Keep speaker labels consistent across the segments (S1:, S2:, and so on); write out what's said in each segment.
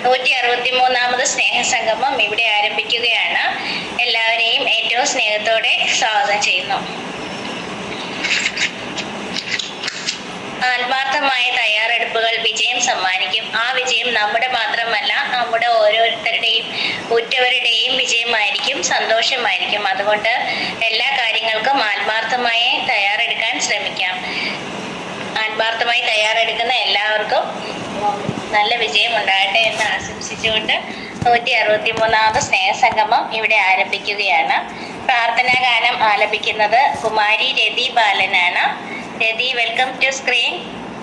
S1: നൂറ്റി അറുപത്തി മൂന്നാമത് സ്നേഹസംഗമം ഇവിടെ ആരംഭിക്കുകയാണ് എല്ലാവരെയും ഏറ്റവും സ്നേഹത്തോടെ സ്വാഗതം ചെയ്യുന്നു ആത്മാർത്ഥമായ തയ്യാറെടുപ്പുകൾ വിജയം സമ്മാനിക്കും ആ വിജയം നമ്മുടെ മാത്രമല്ല നമ്മുടെ ഓരോരുത്തരുടെയും ഉറ്റവരുടെയും വിജയമായിരിക്കും സന്തോഷമായിരിക്കും അതുകൊണ്ട് എല്ലാ കാര്യങ്ങൾക്കും ആത്മാർത്ഥമായി തയ്യാറെടുക്കാൻ ശ്രമിക്കാം ആത്മാർത്ഥമായി തയ്യാറെടുക്കുന്ന എല്ലാവർക്കും നല്ല വിജയം ഉണ്ടാകട്ടെ എന്ന് ആശംസിച്ചുകൊണ്ട് നൂറ്റി അറുപത്തി മൂന്നാമത് സ്നേഹസംഗമം ഇവിടെ ആരംഭിക്കുകയാണ് പ്രാർത്ഥനാ ഗാനം ആലപിക്കുന്നത് കുമാരി രതി ബാലനാണ് Rathi welcome to screen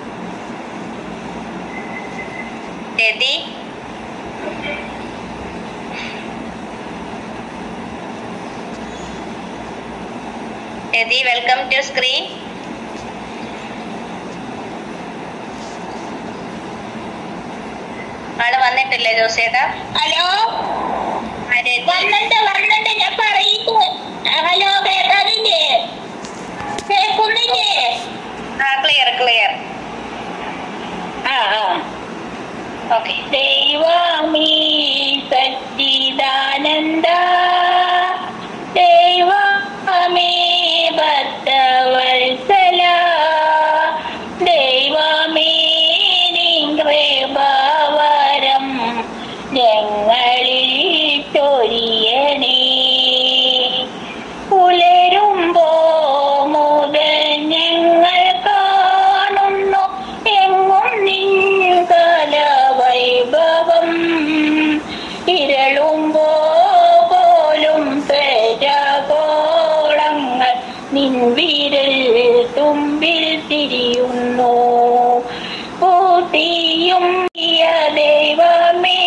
S1: Rathi Rathi welcome to screen ആള് വന്നിട്ടില്ലേ ജോസേട്ടാ
S2: ഹലോ
S1: ആ, രതി
S2: വന്നിട്ട് വന്നിട്ട് ഞാൻ പറയുന്നു ഹലോ കേൾക്കാറില്ലേ കേൾക്കുന്നില്ലേ
S1: ആ ക്ലിയർ ക്ലിയർ
S2: ആ ആ
S1: ഓക്കെ
S2: ദൈവമീ സച്ചിദാനന്ദ ദൈവമേ ഭക്തവത്സല ദൈവമേ കൃപവരം ഞങ്ങളിൽ ചൊരിയണേ പുലരുമ്പോ മുതൽ ഞങ്ങൾ കാണുന്നു എങ്ങും നിൻകല വൈഭവം ഇരളുമ്പോ പോലും പ്രജകോളങ്ങൾ നിൻവിരൽ തുമ്പിൽ തിരിയുന്നു പൂത്തിയും പ്രിയ ദൈവമേ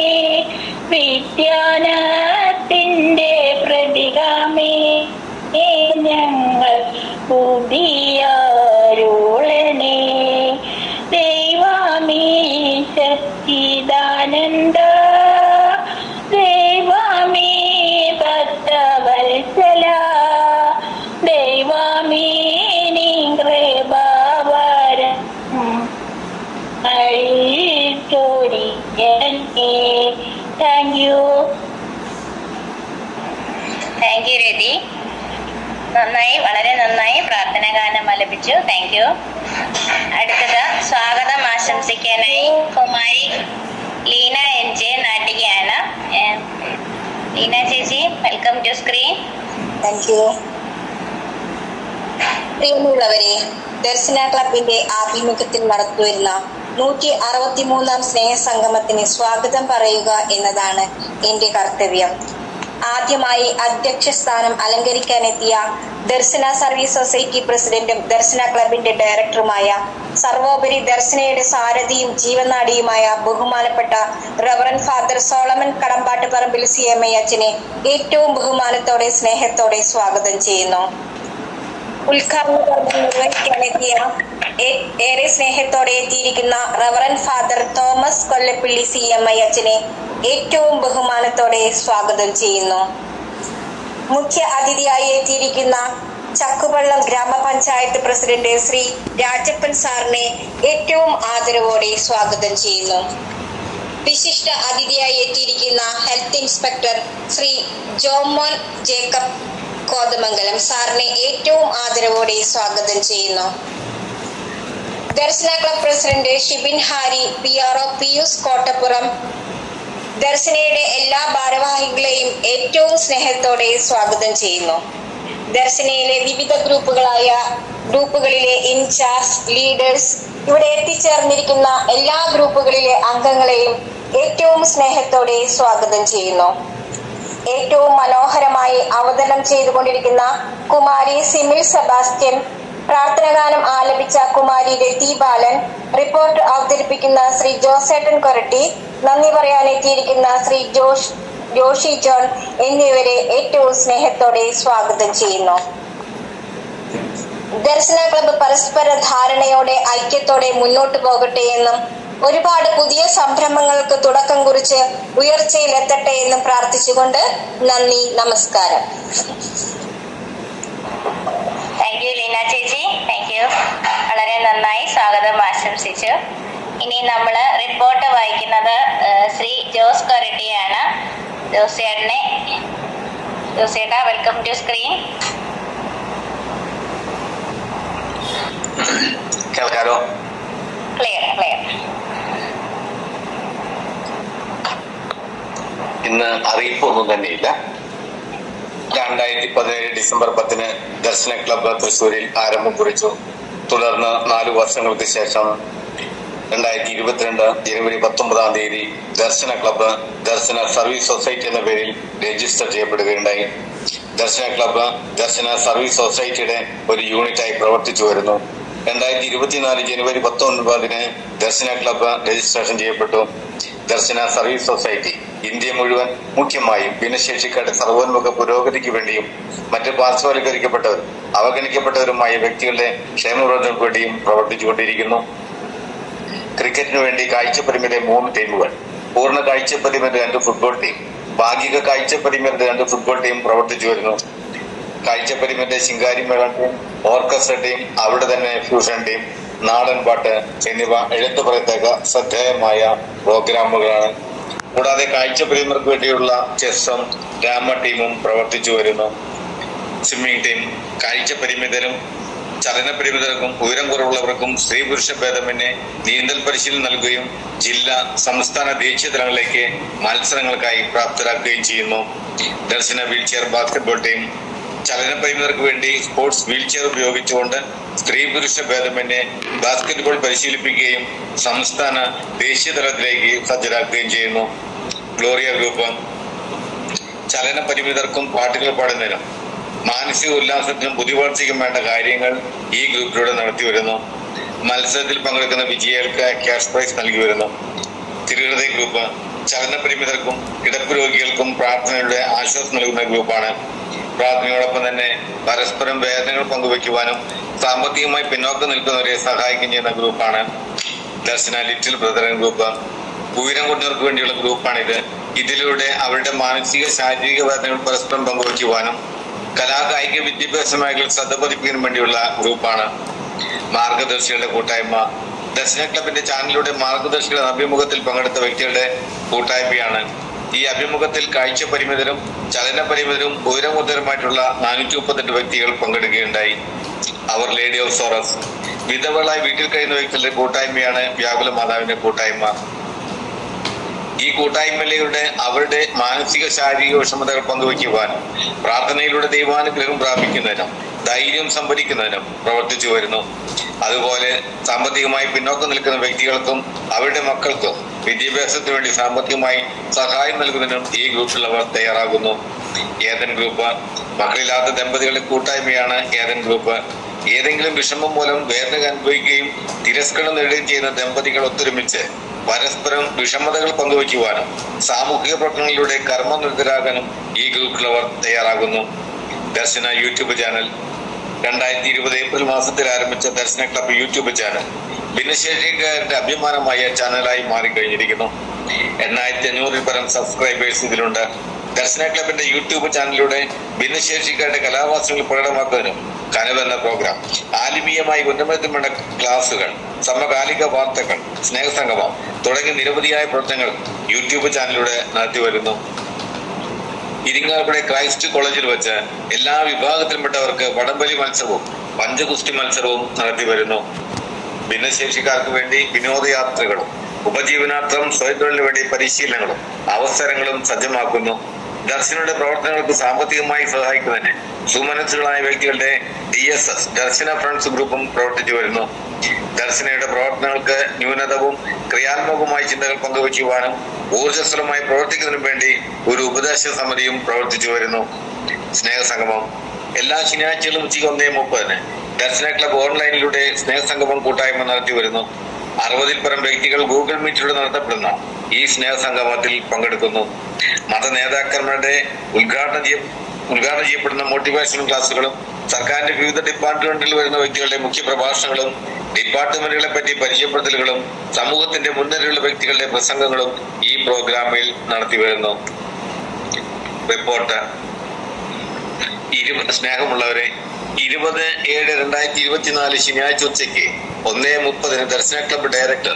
S2: വിദ്യാനത്തിന്റെ പ്രതികാമേ ഞങ്ങൾ പുതിയാരുളനെ ദൈവമേ സച്ചിദാനന്ദ ദൈവമേ ഭക്തവത്സല ദൈവമേ നീ കൃപാവരം thank you
S1: thank you Rathi നന്നായി വളരെ നന്നായി പ്രാർത്ഥന ഗാനം ആലപിച്ചു താങ്ക് യു അടുത്തത് സ്വാഗതം ആശംസിക്കാനായി കുമാരി ലീന എൻ ജെ നാട്ടികയാണ് ഏഹ്, ലീന ചേച്ചി welcome to screen
S3: thank you പ്രിയമുള്ളവരെ ദർശന ക്ലബിന്റെ ആഭിമുഖ്യത്തിൽ നടത്തിവരുന്ന നൂറ്റി അറുപത്തി മൂന്നാം സ്നേഹസംഗമത്തിന് സ്വാഗതം പറയുക എന്നതാണ് എന്റെ കർത്തവ്യം ആദ്യമായി അധ്യക്ഷ സ്ഥാനം അലങ്കരിക്കാനെത്തിയ ദർശന സർവീസ് സൊസൈറ്റി പ്രസിഡന്റും ദർശന ക്ലബിന്റെ ഡയറക്ടറുമായ സർവോപരി ദർശനയുടെ സാരഥിയും ജീവനാടിയുമായ ബഹുമാനപ്പെട്ട reverend father Solomon Kadambattuparambil C M I അച്ഛനെ ഏറ്റവും ബഹുമാനത്തോടെ സ്നേഹത്തോടെ സ്വാഗതം ചെയ്യുന്നു ഉദ്ഘാടന കർമ്മം നിർവഹിക്കാനെത്തിയ ഏ- ഏറെ സ്നേഹത്തോടെ എത്തിയിരിക്കുന്ന reverend father Thomas Kollappally C M I അച്ഛനെ ഏറ്റവും ബഹുമാനത്തോടെ സ്വാഗതം ചെയ്യുന്നു മുഖ്യ അതിഥിയായി എത്തിയിരിക്കുന്ന ചക്കുവള്ളം ഗ്രാമപഞ്ചായത്ത് പ്രസിഡന്റ് ശ്രീ രാജപ്പൻ സാറിനെ ഏറ്റവും ആദരവോടെ സ്വാഗതം ചെയ്യുന്നു വിശിഷ്ട അതിഥിയായി എത്തിയിരിക്കുന്ന health inspector Shri Jomon Jacob Kothamangalam സാറിനെ ഏറ്റവും ആദരവോടെ സ്വാഗതം ചെയ്യുന്നു Darshana club president Shibin Harry P R O Pius Kottappuram ദർശനയുടെ എല്ലാ ഭാരവാഹികളെയും ഏറ്റവും സ്നേഹത്തോടെ സ്വാഗതം ചെയ്യുന്നു ദർശനയിലെ വിവിധ ഗ്രൂപ്പുകളായ ഗ്രൂപ്പുകളിലെ ഇൻചാർജ് ലീഡേഴ്സ് ഇവിടെ എത്തിച്ചേർന്നിരിക്കുന്ന എല്ലാ ഗ്രൂപ്പുകളിലെ അംഗങ്ങളെയും ഏറ്റവും സ്നേഹത്തോടെ സ്വാഗതം ചെയ്യുന്നു ഏറ്റവും മനോഹരമായി അവതരണം ചെയ്തുകൊണ്ടിരിക്കുന്ന കുമാരി സിമിൽ സെബാസ്റ്റ്യൻ പ്രാർത്ഥനഗാനം ആലപിച്ച കുമാരി രതി ബാലൻ റിപ്പോർട്ട് അവതരിപ്പിക്കുന്ന ശ്രീ ജോസേട്ടൻ കൊരട്ടി നന്ദി പറയാൻ എത്തിയിരിക്കുന്ന ശ്രീ ജോഷ് ജോഷി ജോൺ എന്നിവരെ ഏറ്റവും സ്നേഹത്തോടെ സ്വാഗതം ചെയ്യുന്നു ദർശന ക്ലബ്ബ് പരസ്പര ധാരണയോടെ ഐക്യത്തോടെ മുന്നോട്ട് പോകട്ടെ എന്നും ഒരുപാട് പുതിയ സംരംഭങ്ങൾക്ക് തുടക്കം കുറിച്ച് ഉയർച്ചയിലെത്തട്ടെ എന്നും പ്രാർത്ഥിച്ചുകൊണ്ട് നന്ദി നമസ്കാരം
S1: താങ്ക് യു ലീന ചേച്ചി താങ്ക് യു വളരെ നന്നായി സ്വാഗതം ആശംസിച്ചു ഇനി നമ്മൾ റിപ്പോർട്ട് വായിക്കുന്നത് ഏഹ്, ശ്രീ ജോസിയേട്ടനെ ജോസിയേട്ടാ വെൽക്കം ടു സ്ക്രീൻ
S4: കേൾക്കാലോ
S1: ക്ലിയർ ക്ലിയർ
S4: ഇന്ന് അറിയിപ്പൊന്നും തന്നെയില്ല രണ്ടായിരത്തി പതിനേഴ് ഡിസംബർ പത്തിന് ദർശന ക്ലബ്ബ് തൃശ്ശൂരിൽ ആരംഭം കുറിച്ചു തുടർന്ന് നാലു വർഷങ്ങൾക്ക് ശേഷം രണ്ടായിരത്തി ഇരുപത്തിരണ്ട് ജനുവരി പത്തൊമ്പതാം തീയതി Darshana club Darshana service society എന്ന പേരിൽ രജിസ്റ്റർ ചെയ്യപ്പെടുകയുണ്ടായി ദർശന ക്ലബ്ബ് ദർശന സർവീസ് സൊസൈറ്റിയുടെ ഒരു യൂണിറ്റായി പ്രവർത്തിച്ചു വരുന്നു രണ്ടായിരത്തി ഇരുപത്തിനാല് ജനുവരി പത്തൊൻപതിന് ദർശന ക്ലബ്ബ് രജിസ്ട്രേഷൻ ചെയ്യപ്പെട്ടു ദർശന സർവീസ് സൊസൈറ്റി ഇന്ത്യ മുഴുവൻ മുഖ്യമായും ഭിന്നശേഷിക്കാരുടെ സർവോന്മുഖ പുരോഗതിക്ക് വേണ്ടിയും മറ്റ് പാർശ്വവൽക്കരിക്കപ്പെട്ടവരും അവഗണിക്കപ്പെട്ടവരുമായ വ്യക്തികളുടെ ക്ഷേമവർദ്ധനയ്ക്ക് വേണ്ടിയും പ്രവർത്തിച്ചുകൊണ്ടിരിക്കുന്നു ക്രിക്കറ്റിനു വേണ്ടി കാഴ്ചപരിമിതി മൂന്ന് ടീമുകൾ പൂർണ്ണ കാഴ്ചപരിമിതി രണ്ട് ഫുട്ബോൾ ടീം ഭാഗിക കാഴ്ചപരിമിതി രണ്ട് ഫുട്ബോൾ ടീം പ്രവർത്തിച്ചു വരുന്നു കാഴ്ചപരിമിതി ശിങ്കാരി മേള ടീം ഓർക്കസ്ട്ര ടീം അവിടെ തന്നെ ഫ്യൂഷൻ ടീം നാടൻ പാട്ട് എന്നിവ എഴുത്തു പറയത്തക്ക ശ്രദ്ധേയമായ പ്രോഗ്രാമുകളാണ് കൂടാതെ കാഴ്ചപരിമിതർക്ക് വേണ്ടിയുള്ള ചെസ്സും ഡ്രാമ ടീമും പ്രവർത്തിച്ചു വരുന്നു സ്വിമ്മിംഗ് ടീം കാഴ്ചപരിമിതരും ചലനപരിമിതർക്കും ഉയരം കുറവുള്ളവർക്കും സ്ത്രീ പുരുഷ ഭേദമന്യേ നീന്തൽ പരിശീലനം നൽകുകയും ജില്ലാ സംസ്ഥാന ദേശീയ തലങ്ങളിലേക്ക് മത്സരങ്ങൾക്കായി പ്രാപ്തരാക്കുകയും ചെയ്യുന്നു ദർശന വീൽചെയർ ബാസ്കറ്റ്ബോൾ ടീം ചലനപരിമിതർക്ക് വേണ്ടി സ്പോർട്സ് വീൽചെയർ ഉപയോഗിച്ചുകൊണ്ട് സ്ത്രീ പുരുഷ ഭേദമന്യേ ബാസ്കറ്റ്ബോൾ പരിശീലിപ്പിക്കുകയും സംസ്ഥാന ദേശീയ തലത്തിലേക്ക് സജ്ജരാക്കുകയും ചെയ്യുന്നു ഗ്ലോറിയ ഗ്രൂപ്പ് ചലന പരിമിതർക്കും പാട്ടുകൾ പാടുന്നതിനും മാനസിക ഉല്ലാസത്തിനും ബുദ്ധിവളർച്ചയ്ക്കും വേണ്ട കാര്യങ്ങൾ ഈ ഗ്രൂപ്പിലൂടെ നടത്തി വരുന്നു മത്സരത്തിൽ പങ്കെടുക്കുന്ന വിജയികൾക്ക് ക്യാഷ് പ്രൈസ് നൽകി വരുന്നു തിരുഹൃദയ ഗ്രൂപ്പ് ചലന പരിമിതർക്കും കിടപ്പ് രോഗികൾക്കും പ്രാർത്ഥനയുടെ ആശ്വാസം നൽകുന്ന ഗ്രൂപ്പാണ് പ്രാർത്ഥനയോടൊപ്പം തന്നെ പരസ്പരം വേദനകൾ പങ്കുവയ്ക്കുവാനും സാമ്പത്തികമായി പിന്നോക്കം നിൽക്കുന്നവരെ സഹായിക്കുകയും ചെയ്യുന്ന ഗ്രൂപ്പാണ് ദർശന ലിറ്റിൽ ബ്രദറൻ ഗ്രൂപ്പ് ഉയരം കൊണ്ടവർക്ക് വേണ്ടിയുള്ള ഗ്രൂപ്പാണിത് ഇതിലൂടെ അവരുടെ മാനസിക ശാരീരിക വേദനകൾ പരസ്പരം പങ്കുവയ്ക്കുവാനും കലാകായിക വിദ്യാഭ്യാസ മേഖലയിൽ ശ്രദ്ധ പതിപ്പിക്കാനും വേണ്ടിയുള്ള ഗ്രൂപ്പാണ് മാർഗദർശികളുടെ കൂട്ടായ്മ ദർശന ക്ലബിന്റെ ചാനലിലൂടെ മാർഗദർശികളുടെ അഭിമുഖത്തിൽ പങ്കെടുത്ത വ്യക്തികളുടെ കൂട്ടായ്മയാണ് ഈ അഭിമുഖത്തിൽ കാഴ്ച പരിമിതരും ചലന പരിമിതരും ഉയരമുതരുമായിട്ടുള്ള നാനൂറ്റി മുപ്പത്തെട്ട് വ്യക്തികൾ പങ്കെടുക്കുകയുണ്ടായി അവർ ലേഡി ഓഫ് സോറസ് വിധവകളായി വീട്ടിൽ കഴിയുന്ന വ്യക്തികളുടെ കൂട്ടായ്മയാണ് വ്യാകുല മാതാവിന്റെ കൂട്ടായ്മ ഈ കൂട്ടായ്മയിലൂടെ അവരുടെ മാനസിക ശാരീരിക വിഷമതകൾ പങ്കുവയ്ക്കുവാനും പ്രാർത്ഥനയിലൂടെ ദൈവാനുഗ്രഹം പ്രാപിക്കുന്നതിനും ധൈര്യം സംഭരിക്കുന്നതിനും പ്രവർത്തിച്ചു വരുന്നു അതുപോലെ സാമ്പത്തികമായി പിന്നോക്കം നിൽക്കുന്ന വ്യക്തികൾക്കും അവരുടെ മക്കൾക്കും വിദ്യാഭ്യാസത്തിന് വേണ്ടി സാമ്പത്തികമായി സഹായം നൽകുന്നതിനും ഈ ഗ്രൂപ്പിലുള്ളവർ തയ്യാറാകുന്നു ഏതൻ ഗ്രൂപ്പ് മക്കളില്ലാത്ത ദമ്പതികളുടെ കൂട്ടായ്മയാണ് ഏതൻ ഗ്രൂപ്പ് ഏതെങ്കിലും വിഷമം മൂലം വേദന അനുഭവിക്കുകയും തിരസ്കരണം നേടുകയും ചെയ്യുന്ന ദമ്പതികൾ ഒത്തൊരുമിച്ച് പരസ്പരം വിഷമതകൾ പങ്കുവയ്ക്കുവാനും സാമൂഹിക പ്രവർത്തനങ്ങളിലൂടെ കർമ്മനിരതരാകാനും ഈ ഗ്രൂപ്പിലുള്ളവർ തയ്യാറാകുന്നു ദർശന യൂട്യൂബ് ചാനൽ രണ്ടായിരത്തി ഇരുപത് ഏപ്രിൽ മാസത്തിൽ ആരംഭിച്ച ദർശന ക്ലബ് യൂട്യൂബ് ചാനൽ ഭിന്നശേഷിക്കാരുടെ അഭിമാനമായ ചാനലായി മാറിക്കഴിഞ്ഞിരിക്കുന്നു എണ്ണായിരത്തി അഞ്ഞൂറിൽ പരം സബ്സ്ക്രൈബേഴ്സ് ഇതിലുണ്ട് ദർശന ക്ലബിന്റെ യൂട്യൂബ് ചാനലിലൂടെ ഭിന്നശേഷിക്കാരുടെ കലാവാസനകൾ പ്രകടമാക്കുന്നതിനും കനവെന്ന പ്രോഗ്രാം ആലിമീയമായി ഉന്നമനത്തിന് വേണ്ട ക്ലാസുകൾ സമകാലിക വാർത്തകൾ സ്നേഹസംഗമം തുടങ്ങിയ നിരവധിയായ പ്രവർത്തനങ്ങൾ യൂട്യൂബ് ചാനലിലൂടെ നടത്തി വരുന്നു ഇരിങ്ങാലക്കുട ക്രൈസ്റ്റ് കോളേജിൽ വെച്ച് എല്ലാ വിഭാഗത്തിൽപ്പെട്ടവർക്ക് വടംവലി മത്സരവും പഞ്ചഗുസ്തി മത്സരവും നടത്തി വരുന്നു ഭിന്നശേഷിക്കാർക്ക് വേണ്ടി വിനോദയാത്രകളും ഉപജീവനാർത്ഥം സ്വയംതൊഴിലിന് വേണ്ടി പരിശീലനങ്ങളും അവസരങ്ങളും സജ്ജമാക്കുന്നു ദർശനയുടെ പ്രവർത്തനങ്ങൾക്ക് സാമ്പത്തികമായി സഹായിക്കുന്നതിന് സുമനസ്സുകളായ വ്യക്തികളുടെ D S S Darshana friends ഗ്രൂപ്പും പ്രവർത്തിച്ചു വരുന്നു ദർശനയുടെ പ്രവർത്തനങ്ങൾക്ക് ന്യൂനതവും ക്രിയാത്മകവുമായ ചിന്തകൾ പങ്കുവയ്ക്കുവാനും ഊർജ്ജസ്വലമായി പ്രവർത്തിക്കുന്നതിനും വേണ്ടി ഒരു ഉപദേശ സമിതിയും പ്രവർത്തിച്ചു വരുന്നു സ്നേഹസംഗമം എല്ലാ ശനിയാഴ്ചകളും ഉച്ചയ്ക്ക് ഒന്നേ മുപ്പതിന് ദർശന ക്ലബ് ഓൺലൈനിലൂടെ സ്നേഹസംഗമം കൂട്ടായ്മ നടത്തി വരുന്നു അറുപതിൽ പരം വ്യക്തികൾ ഗൂഗിൾ മീറ്റിലൂടെ നടത്തപ്പെടുന്ന ഈ സ്നേഹസംഗമത്തിൽ പങ്കെടുക്കുന്നു മത നേതാക്കന്മാരുടെ ഉദ്ഘാടനം ചെയ്യ ഉദ്ഘാടനം ചെയ്യപ്പെടുന്ന മോട്ടിവേഷൻ ക്ലാസുകളും സർക്കാരിന്റെ വിവിധ ഡിപ്പാർട്ട്മെന്റിൽ വരുന്ന വ്യക്തികളുടെ മുഖ്യ പ്രഭാഷണങ്ങളും ഡിപ്പാർട്ട്മെന്റുകളെ പറ്റി പരിചയപ്പെടുത്തലുകളും സമൂഹത്തിന്റെ മുൻനിരയുള്ള വ്യക്തികളുടെ പ്രസംഗങ്ങളും ഈ പ്രോഗ്രാമിൽ നടത്തി വരുന്നു റിപ്പോർട്ട് ഇരുപത് സ്നേഹമുള്ളവരെ ഇരുപത് ഏഴ് രണ്ടായിരത്തി ഇരുപത്തിനാല് ശനിയാഴ്ച ഉച്ചയ്ക്ക് ഒന്നേ മുപ്പതിന് Darshana club director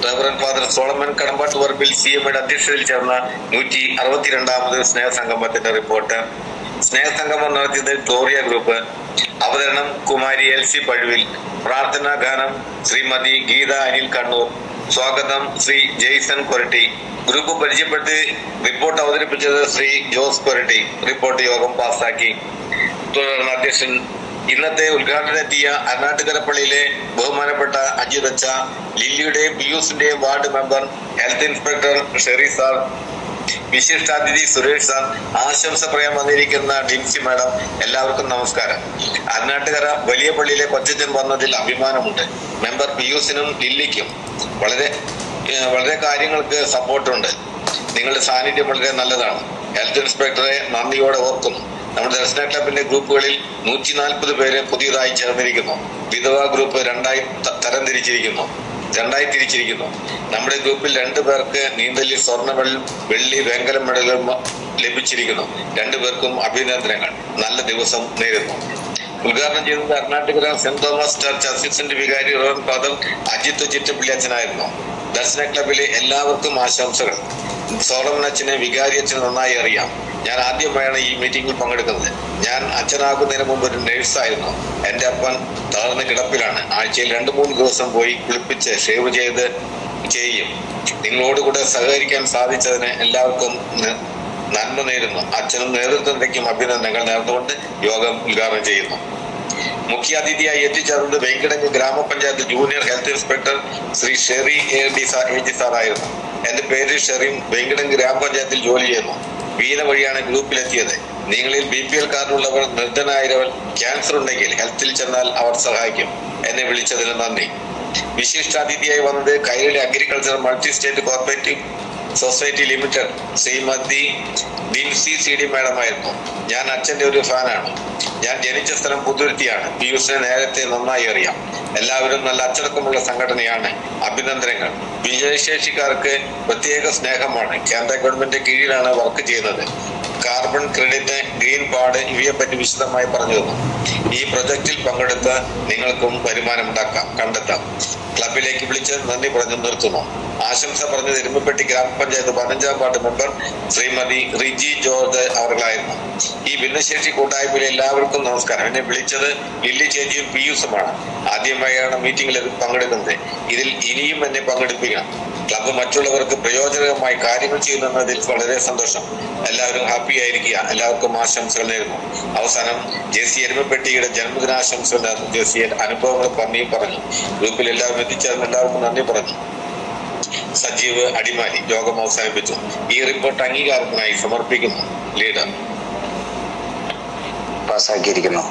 S4: reverend father Solomon Kadambattu വർബിൽ സി എമ്മയുടെ അധ്യക്ഷതയിൽ ചേർന്ന നൂറ്റി അറുപത്തിരണ്ടാമത് സ്നേഹസംഗമത്തിന്റെ റിപ്പോർട്ട് സ്നേഹസംഗമം നടത്തിയത് ഗ്ലോറിയ ഗ്രൂപ്പ് അവതരണം കുമാരി എൽ സി പഴുവിൽ പ്രാർത്ഥനാ ഗാനം ശ്രീമതി ഗീത അനിൽ കണ്ണൂർ സ്വാഗതം ശ്രീ ജെയ്സൺ കൊരട്ടി ഗ്രൂപ്പ് പരിചയപ്പെടുത്തി റിപ്പോർട്ട് അവതരിപ്പിച്ചത് ശ്രീ ജോസ് കൊരട്ടി റിപ്പോർട്ട് യോഗം പാസാക്കി തുടർന്ന് അധ്യക്ഷൻ ഇന്നത്തെ ഉദ്ഘാടനത്തിയ അരുണാട്ടുകര പള്ളിയിലെ ബഹുമാനപ്പെട്ട അജിത് അച്ച ലില്ലിയുടെയും പിയൂസിന്റെയും ward member health inspector Sherry sir വിശിഷ്ടാതിഥി സുരേഷ് സാർ ആശംസ പറയാൻ വന്നിരിക്കുന്ന ഡിൻസി മാഡം എല്ലാവർക്കും നമസ്കാരം അരുണാട്ടുകര വലിയ പള്ളിയിലെ കൊച്ചച്ചൻ വന്നതിൽ അഭിമാനമുണ്ട് മെമ്പർ പിയൂസിനും ലില്ലിക്കും വളരെ ഏഹ്, വളരെ കാര്യങ്ങൾക്ക് സപ്പോർട്ടുണ്ട് നിങ്ങളുടെ സാന്നിധ്യം വളരെ നല്ലതാണ് ഹെൽത്ത് ഇൻസ്പെക്ടറെ നന്ദിയോടെ ഓർക്കുന്നു നമ്മുടെ ദർശന ക്ലബിന്റെ ഗ്രൂപ്പുകളിൽ നൂറ്റി നാൽപ്പത് പേര് പുതിയതായി ചേർന്നിരിക്കുന്നു വിധവ ഗ്രൂപ്പ് രണ്ടായി ത- തരംതിരിച്ചിരിക്കുന്നു രണ്ടായി തിരിച്ചിരിക്കുന്നു നമ്മുടെ ഗ്രൂപ്പിൽ രണ്ടു പേർക്ക് നീന്തലിൽ സ്വർണ്ണ മെഡൽ വെള്ളി വെങ്കല മെഡലും ലഭിച്ചിരിക്കുന്നു രണ്ടു പേർക്കും അഭിനന്ദനങ്ങൾ നല്ല ദിവസം നേരുന്നു ഉദ്ഘാടനം ചെയ്തത് Karnataka saint Thomas church assistant വികാരി റോൺ ഫാദർ അജിത് ചിറ്റപ്പള്ളി അച്ഛനായിരുന്നു ദർശന ക്ലബിലെ എല്ലാവർക്കും ആശംസകൾ സോളമൻ അച്ഛനെ വികാരി അച്ഛൻ നന്നായി അറിയാം ഞാൻ ആദ്യമായാണ് ഈ മീറ്റിംഗിൽ പങ്കെടുക്കുന്നത് ഞാൻ അച്ഛനാകുന്നതിന് മുമ്പ് ഒരു നേഴ്സായിരുന്നു എന്റെ അപ്പൻ തളർന്ന് കിടപ്പിലാണ് ആഴ്ചയിൽ രണ്ടു മൂന്ന് ദിവസം പോയി കുളിപ്പിച്ച് ഷേവ് ചെയ്ത് ചെയ്യും നിങ്ങളോട് കൂടെ സഹകരിക്കാൻ സാധിച്ചതിന് എല്ലാവർക്കും ന- നന്മ നേരുന്നു അച്ഛനും നേതൃത്വത്തിലേക്കും അഭിനന്ദനങ്ങൾ നേർന്നുകൊണ്ട് യോഗം ഉദ്ഘാടനം ചെയ്യുന്നു മുഖ്യാതിഥിയായി എത്തിച്ചേർന്നത് വെങ്കിടങ്ങ് ഗ്രാമപഞ്ചായത്ത് junior health inspector Shri Sherry A D sir A G സാറായിരുന്നു എന്റെ പേര് ഷെറിൻ വെങ്കിടങ്ങ് ഗ്രാമപഞ്ചായത്തിൽ ജോലി ചെയ്യുന്നു വീണ വഴിയാണ് ഗ്രൂപ്പിലെത്തിയത് നിങ്ങളിൽ ബി പി എൽ കാർഡുള്ളവർ നിർദ്ധനായവർ ക്യാൻസർ ഉണ്ടെങ്കിൽ ഹെൽത്തിൽ ചെന്നാൽ അവർ സഹായിക്കും എന്നെ വിളിച്ചതിന് നന്ദി വിശിഷ്ടാതിഥിയായി വന്നത് Kairali agriculture multi state cooperative society limited Shrimati Binsy C D മാഡമായിരുന്നു ഞാൻ അച്ഛന്റെ ഒരു ഫാനാണ് ഞാൻ ജനിച്ച സ്ഥലം പുതുരുത്തിയാണ് പിയൂസിനെ നേരത്തെ നന്നായി അറിയാം എല്ലാവരും നല്ല അച്ചടക്കമുള്ള സംഘടനയാണ് അഭിനന്ദനങ്ങൾ വിജയശേഷിക്കാർക്ക് പ്രത്യേക സ്നേഹമാണ് കേന്ദ്ര ഗവൺമെന്റ് കീഴിലാണ് വർക്ക് ചെയ്യുന്നത് കാർബൺ ക്രെഡിറ്റ് ഗ്രീൻ പാഡ് ഇവയെ പറ്റി വിശദമായി പറഞ്ഞു തന്നു ഈ പ്രൊജക്റ്റിൽ പങ്കെടുത്ത് നിങ്ങൾക്കും വരുമാനം ഉണ്ടാക്കാം കണ്ടെത്താം ക്ലബിലേക്ക് വിളിച്ച് നന്ദി പറഞ്ഞു നിർത്തുന്നു ആശംസ പറഞ്ഞത് എരുമപ്പെട്ടി ഗ്രാമപഞ്ചായത്ത് പതിനഞ്ചാം ward member Shrimati Riji George അവർകളായിരുന്നു ഈ ഭിന്നശേഷി കൂട്ടായ്മയിലെ എല്ലാവർക്കും നമസ്കാരം എന്നെ വിളിച്ചത് ലില്ലി ചേച്ചിയും പിയൂസുമാണ് ആദ്യമായാണ് മീറ്റിംഗിൽ പങ്കെടുക്കുന്നത് ഇതിൽ ഇനിയും എന്നെ പങ്കെടുപ്പിക്കണം ക്ലബ്ബ് മറ്റുള്ളവർക്ക് പ്രയോജനകമായി കാര്യങ്ങൾ ചെയ്യുന്നതിൽ വളരെ സന്തോഷം എല്ലാവരും ഹാപ്പി ആയിരിക്കുക എല്ലാവർക്കും ആശംസകൾ നേരുന്നു അവസാനം ജെ സി എരുമപ്പെട്ടിയുടെ ജന്മദിനാശംസകൾ നേർന്നു ജെ സി അനുഭവങ്ങൾ പറഞ്ഞു പറഞ്ഞു ഗ്രൂപ്പിൽ എല്ലാവരും എത്തിച്ചേർന്ന് എല്ലാവർക്കും നന്ദി പറഞ്ഞു സജീവ് അടിമാലി യോഗം അവസാനിപ്പിച്ചു ഈ റിപ്പോർട്ട് അംഗീകാരത്തിനായി സമർപ്പിക്കുന്നു ലീഡർ
S5: പാസ്സാക്കിയിരിക്കുന്നു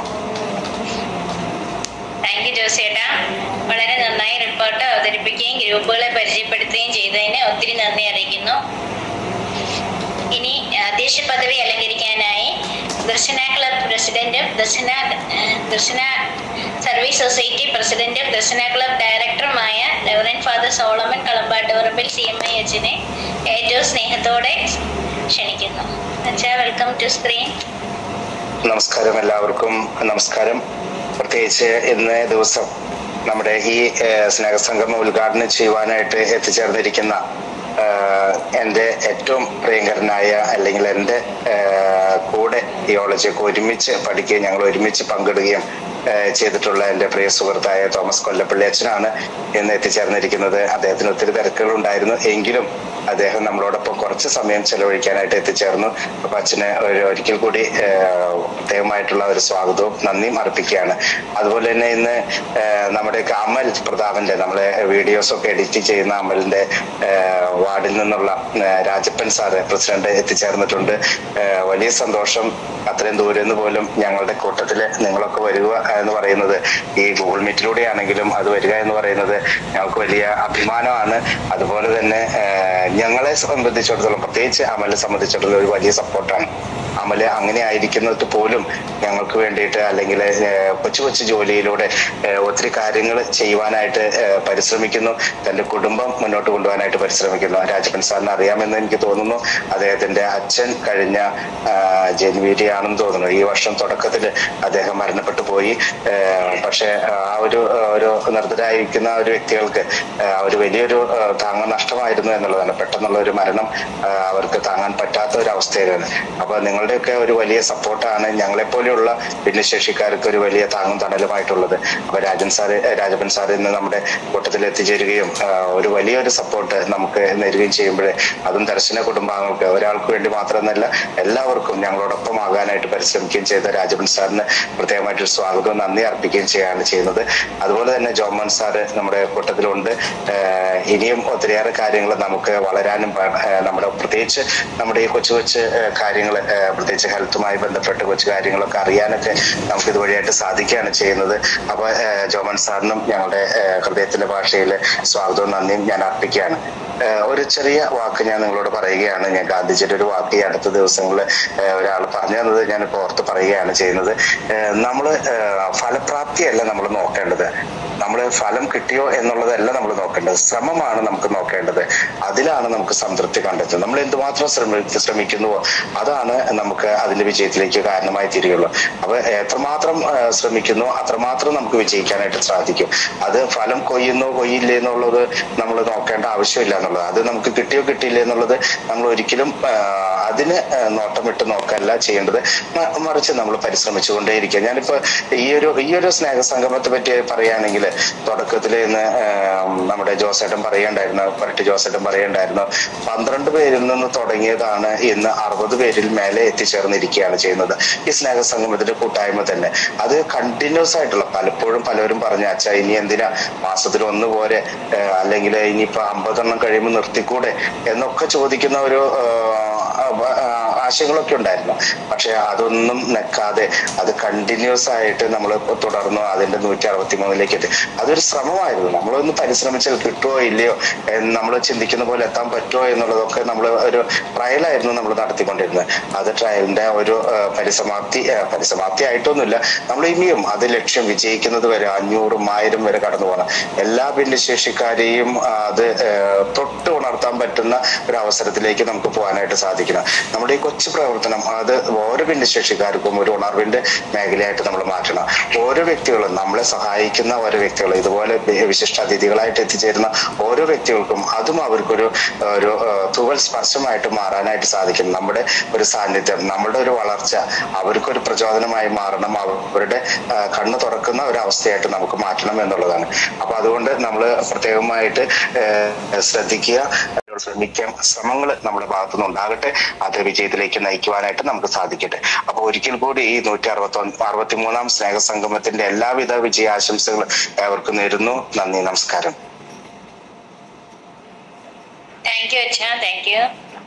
S1: താങ്ക് യു ജോസേട്ടാ വളരെ നന്നായി റിപ്പോർട്ട് അവതരിപ്പിക്കുകയും ഗ്രൂപ്പുകളെ പരിചയപ്പെടുത്തുകയും ചെയ്തതിന് ഒത്തിരി നന്ദി അറിയിക്കുന്നു ഇനി അധ്യക്ഷ പദവി അലങ്കരിക്കാനായി ദർശന ക്ലബ് പ്രസിഡന്റും ദർശന ഏഹ്, ദർശന സർവീസ് സൊസൈറ്റി പ്രസിഡന്റും ദർശന ക്ലബ് ഡയറക്ടറുമായ reverend father Solomon Kalambattuparambil C M I എച്ചിനെ ഏറ്റവും സ്നേഹത്തോടെ ക്ഷണിക്കുന്നു അച്ഛാ വെൽക്കം ടു സ്ക്രീൻ
S5: നമസ്കാരം എല്ലാവർക്കും നമസ്കാരം പ്രത്യേകിച്ച് ഇന്ന് ദിവസം നമ്മുടെ ഈ ഏഹ്, സ്നേഹസംഗമം ഉദ്ഘാടനം ചെയ്യുവാനായിട്ട് എത്തിച്ചേർന്നിരിക്കുന്ന ഏഹ്, എൻ്റെ ഏറ്റവും പ്രിയങ്കരനായ അല്ലെങ്കിൽ എൻ്റെ ഏഹ്, കൂടെ തിയോളജിയൊക്കെ ഒരുമിച്ച് പഠിക്കുകയും ഞങ്ങൾ ഒരുമിച്ച് പങ്കിടുകയും ഏഹ്, ചെയ്തിട്ടുള്ള എൻ്റെ പ്രിയ സുഹൃത്തായ തോമസ് കൊല്ലപ്പള്ളി അച്ഛനാണ് ഇന്ന് എത്തിച്ചേർന്നിരിക്കുന്നത് അദ്ദേഹത്തിന് ഒത്തിരി തിരക്കുകൾ ഉണ്ടായിരുന്നു എങ്കിലും അദ്ദേഹം നമ്മളോടൊപ്പം കുറച്ച് സമയം ചെലവഴിക്കാനായിട്ട് എത്തിച്ചേർന്നു അപ്പൊ അച്ഛന് ഒരു ഒരിക്കൽ കൂടി ഏഹ്, പ്രത്യേകമായിട്ടുള്ള ഒരു സ്വാഗതവും നന്ദിയും അർപ്പിക്കുകയാണ് അതുപോലെ തന്നെ ഇന്ന് ഏഹ്, നമ്മുടെ അമൽ പ്രതാപന്റെ നമ്മളെ വീഡിയോസ് ഒക്കെ എഡിറ്റ് ചെയ്യുന്ന അമലിന്റെ ഏഹ്, വാർഡിൽ നിന്നുള്ള ഏഹ്, രാജപ്പൻ സാറ് പ്രസിഡന്റ് എത്തിച്ചേർന്നിട്ടുണ്ട് ഏഹ്, വലിയ സന്തോഷം അത്രയും ദൂരെ നിന്ന് പോലും ഞങ്ങളുടെ കൂട്ടത്തില് നിങ്ങളൊക്കെ വരിക എന്ന് പറയുന്നത് ഈ ഗൂഗിൾ മീറ്റിലൂടെ ആണെങ്കിലും അത് വരിക എന്ന് പറയുന്നത് ഞങ്ങൾക്ക് വലിയ അഭിമാനമാണ് അതുപോലെ തന്നെ ഏഹ്, ഞങ്ങളെ സംബന്ധിച്ചിടത്തോളം പ്രത്യേകിച്ച് അമലിനെ സംബന്ധിച്ചിടത്തോളം ഒരു വലിയ സപ്പോർട്ടാണ് അമല് അങ്ങനെ ആയിരിക്കുന്നത് പോലും ഞങ്ങൾക്ക് വേണ്ടിയിട്ട് അല്ലെങ്കിൽ ഏഹ്, കൊച്ചു കൊച്ചു ജോലിയിലൂടെ ഏഹ്, ഒത്തിരി കാര്യങ്ങൾ ചെയ്യുവാനായിട്ട് ഏഹ്, പരിശ്രമിക്കുന്നു തന്റെ കുടുംബം മുന്നോട്ട് കൊണ്ടുപോകാനായിട്ട് പരിശ്രമിക്കുന്നു രാജപ്പൻ സാറിന് അറിയാമെന്ന് എനിക്ക് തോന്നുന്നു അദ്ദേഹത്തിന്റെ അച്ഛൻ കഴിഞ്ഞ ആഹ്, ജനുവരി ആണെന്ന് തോന്നുന്നു ഈ വർഷം തുടക്കത്തിൽ അദ്ദേഹം മരണപ്പെട്ടു പോയി ഏഹ് പക്ഷെ ആ ഒരു ഒരു നിർദ്ധരായിരിക്കുന്ന ആ ഒരു വ്യക്തികൾക്ക് ഏഹ് ഒരു വലിയൊരു ഏഹ് താങ്ങ് നഷ്ടമായിരുന്നു എന്നുള്ളതാണ് പെട്ടെന്നുള്ള ഒരു മരണം ഏഹ് അവർക്ക് താങ്ങാൻ പറ്റാത്ത ഒരു അവസ്ഥയിലാണ് അപ്പൊ നിങ്ങളുടെയൊക്കെ ഒരു വലിയ സപ്പോർട്ടാണ് ഞങ്ങളെ പോലെയുള്ള ഭിന്നശേഷിക്കാർക്ക് ഒരു വലിയ താങ്ങും തണലുമായിട്ടുള്ളത് അപ്പൊ രാജൻ സാറ് ഏഹ് രാജപ്പൻ സാറ് ഇന്ന് നമ്മുടെ കൂട്ടത്തിൽ എത്തിച്ചേരുകയും ഏഹ് ഒരു വലിയൊരു സപ്പോർട്ട് നമുക്ക് നേരുകയും ചെയ്യുമ്പോൾ അതും ദർശന കുടുംബാംഗങ്ങൾക്ക് ഒരാൾക്ക് വേണ്ടി മാത്രമെന്നല്ല എല്ലാവർക്കും ഞങ്ങളോടൊപ്പം ആകാനായിട്ട് പരിശ്രമിക്കുകയും ചെയ്ത രാജപ്പൻ സാറിന് പ്രത്യേകമായിട്ട് സ്വാഗതവും നന്ദി അർപ്പിക്കുകയും ചെയ്യുകയാണ് ചെയ്യുന്നത് അതുപോലെ തന്നെ ജോമൻ സാറ് നമ്മുടെ കൂട്ടത്തിലുണ്ട് ഏഹ് ഇനിയും ഒത്തിരിയേറെ കാര്യങ്ങൾ നമുക്ക് വളരാനും പ- ഏഹ് നമ്മുടെ പ്രത്യേകിച്ച് നമ്മുടെ ഈ കൊച്ചു കൊച്ചു കാര്യങ്ങൾ പ്രത്യേകിച്ച് ഹെൽത്തുമായി ബന്ധപ്പെട്ട കൊച്ചു കാര്യങ്ങളൊക്കെ അറിയാനൊക്കെ നമുക്ക് ഇതുവഴിയായിട്ട് സാധിക്കുകയാണ് ചെയ്യുന്നത് അപ്പൊ ഏഹ് ജോമൻ സാറിനും ഞങ്ങളുടെ ഏഹ് ഹൃദയത്തിന്റെ ഭാഷയിൽ സ്വാഗതവും നന്ദിയും ഞാൻ അർപ്പിക്കുകയാണ് ഏഹ് ഒരു ചെറിയ വാക്ക് ഞാൻ നിങ്ങളോട് പറയുകയാണ് ഞാൻ ഗാന്ധിജിയുടെ ഒരു വാക്ക് ഈ അടുത്ത ദിവസങ്ങളിൽ ഒരാൾ പറഞ്ഞു തന്നത് ഞാൻ ഇപ്പോൾ ഓർത്ത് പറയുകയാണ് ചെയ്യുന്നത് ഏഹ് നമ്മള് ഏഹ് ഫലപ്രാപ്തിയല്ല നമ്മൾ നോക്കേണ്ടത് നമ്മൾ ഫലം കിട്ടിയോ എന്നുള്ളതല്ല നമ്മൾ നോക്കേണ്ടത് ശ്രമമാണ് നമുക്ക് നോക്കേണ്ടത് അതിലാണ് നമുക്ക് സംതൃപ്തി കണ്ടെത്തുന്നത് നമ്മൾ എന്തുമാത്രം ശ്രമി ശ്രമിക്കുന്നുവോ അതാണ് നമുക്ക് അതിന്റെ വിജയത്തിലേക്ക് കാരണമായി തീരുകയുള്ളൂ അപ്പൊ എത്രമാത്രം ഏഹ് ശ്രമിക്കുന്നു അത്രമാത്രം നമുക്ക് വിജയിക്കാനായിട്ട് സാധിക്കും അത് ഫലം കൊയ്യുന്നോ കൊയ്യില്ലേ എന്നുള്ളത് നമ്മൾ നോക്കേണ്ട ആവശ്യമില്ല എന്നുള്ളത് അത് നമുക്ക് കിട്ടിയോ കിട്ടിയില്ല എന്നുള്ളത് നമ്മൾ ഒരിക്കലും ആഹ് അതിന് ആഹ് നോട്ടമിട്ട് നോക്കല്ല ചെയ്യേണ്ടത് മ- മറിച്ച് നമ്മൾ പരിശ്രമിച്ചുകൊണ്ടേയിരിക്കുക ഞാനിപ്പോ ഈ ഒരു ഈ ഒരു സ്നേഹസംഗമത്തെ പറ്റി പറയുകയാണെങ്കിൽ തുടക്കത്തിൽ ഇന്ന് ആഹ് നമ്മുടെ ജോസേട്ടൻ പറയണ്ടായിരുന്നു പരട്ടി ജോസേട്ടൻ പറയണ്ടായിരുന്നു പന്ത്രണ്ട് പേരിൽ നിന്ന് തുടങ്ങിയതാണ് ഇന്ന് അറുപത് പേരിൽ മേലെ എത്തിച്ചേർന്നിരിക്കുകയാണ് ചെയ്യുന്നത് ഈ സ്നേഹസംഗമത്തിന്റെ കൂട്ടായ്മ തന്നെ അത് കണ്ടിന്യൂസ് ആയിട്ടുള്ള പലപ്പോഴും പലരും പറഞ്ഞു അച്ഛാ ഇനി എന്തിനാ മാസത്തിൽ ഒന്ന് പോരെ ഏഹ് അല്ലെങ്കിൽ ഇനിയിപ്പോ അമ്പതെണ്ണം കഴിയുമ്പോൾ നിർത്തിക്കൂടെ എന്നൊക്കെ ചോദിക്കുന്ന ഒരു ആഹ് ആഹ് ആശയങ്ങളൊക്കെ ഉണ്ടായിരുന്നു പക്ഷെ അതൊന്നും നിൽക്കാതെ അത് കണ്ടിന്യൂസ് ആയിട്ട് നമ്മൾ തുടർന്നു അതിന്റെ നൂറ്റി അറുപത്തി മൂന്നിലേക്ക് എത്തി അതൊരു ശ്രമമായിരുന്നു നമ്മളൊന്ന് പരിശ്രമിച്ചാൽ കിട്ടുമോ ഇല്ലയോ നമ്മൾ ചിന്തിക്കുന്ന പോലെ എത്താൻ പറ്റുമോ എന്നുള്ളതൊക്കെ നമ്മൾ ഒരു ട്രയലായിരുന്നു നമ്മൾ നടത്തിക്കൊണ്ടിരുന്നത് അത് ട്രയലിന്റെ ഒരു ആഹ് പരിസമാപ്തി ആഹ് പരിസമാപ്തി ആയിട്ടൊന്നുമില്ല നമ്മൾ ഇനിയും അത് ലക്ഷ്യം വിജയിക്കുന്നത് വരെ അഞ്ഞൂറും ആയിരം വരെ കടന്നു പോകണം എല്ലാ ഭിന്നശേഷിക്കാരെയും ആഹ് അത് ആഹ് തൊട്ട് ഉണർത്താൻ പറ്റുന്ന ഒരു അവസരത്തിലേക്ക് നമുക്ക് പോകാനായിട്ട് സാധിക്കണം നമ്മുടെ ഈ കൊച്ചു പ്രവർത്തനം അത് ഓരോ ഭിന്നശേഷിക്കാർക്കും ഒരു ഉണർവിന്റെ മേഖലയായിട്ട് നമ്മൾ മാറ്റണം ഓരോ വ്യക്തികളും നമ്മളെ സഹായിക്കുന്ന ഓരോ വ്യക്തികൾ ഇതുപോലെ വി- വിശിഷ്ട അതിഥികളായിട്ട് എത്തിച്ചേരുന്ന ഓരോ വ്യക്തികൾക്കും അതും അവർക്കൊരു ഒരു ആഹ് തൂവൽ സ്പർശമായിട്ട് മാറാനായിട്ട് സാധിക്കും നമ്മുടെ ഒരു സാന്നിധ്യം നമ്മുടെ ഒരു വളർച്ച അവർക്കൊരു പ്രചോദനമായി മാറണം അവരുടെ ആഹ് കണ്ണ് തുറക്കുന്ന ഒരു അവസ്ഥയായിട്ട് നമുക്ക് മാറ്റണം എന്നുള്ളതാണ് അപ്പൊ അതുകൊണ്ട് നമ്മൾ പ്രത്യേകമായിട്ട് ആഹ് ശ്രദ്ധിക്കുക അതിനോട് ശ്രമിക്കാം ശ്രമങ്ങൾ നമ്മുടെ ഭാഗത്തുനിന്ന് ഉണ്ടാകട്ടെ അത് വിജയത്തിലേക്ക് നയിക്കുവാനായിട്ട് നമുക്ക് സാധിക്കട്ടെ അപ്പൊ ഒരിക്കൽ കൂടി ഈ നൂറ്റി അറുപത്തി അറുപത്തി മൂന്നാം സ്നേഹ സംഗമത്തിന്റെ എല്ലാവിധ വിജയാശംസകളും ഏവർക്കും നേരുന്നു നന്ദി നമസ്കാരം
S1: താങ്ക് യു അച്ഛ താങ്ക് യു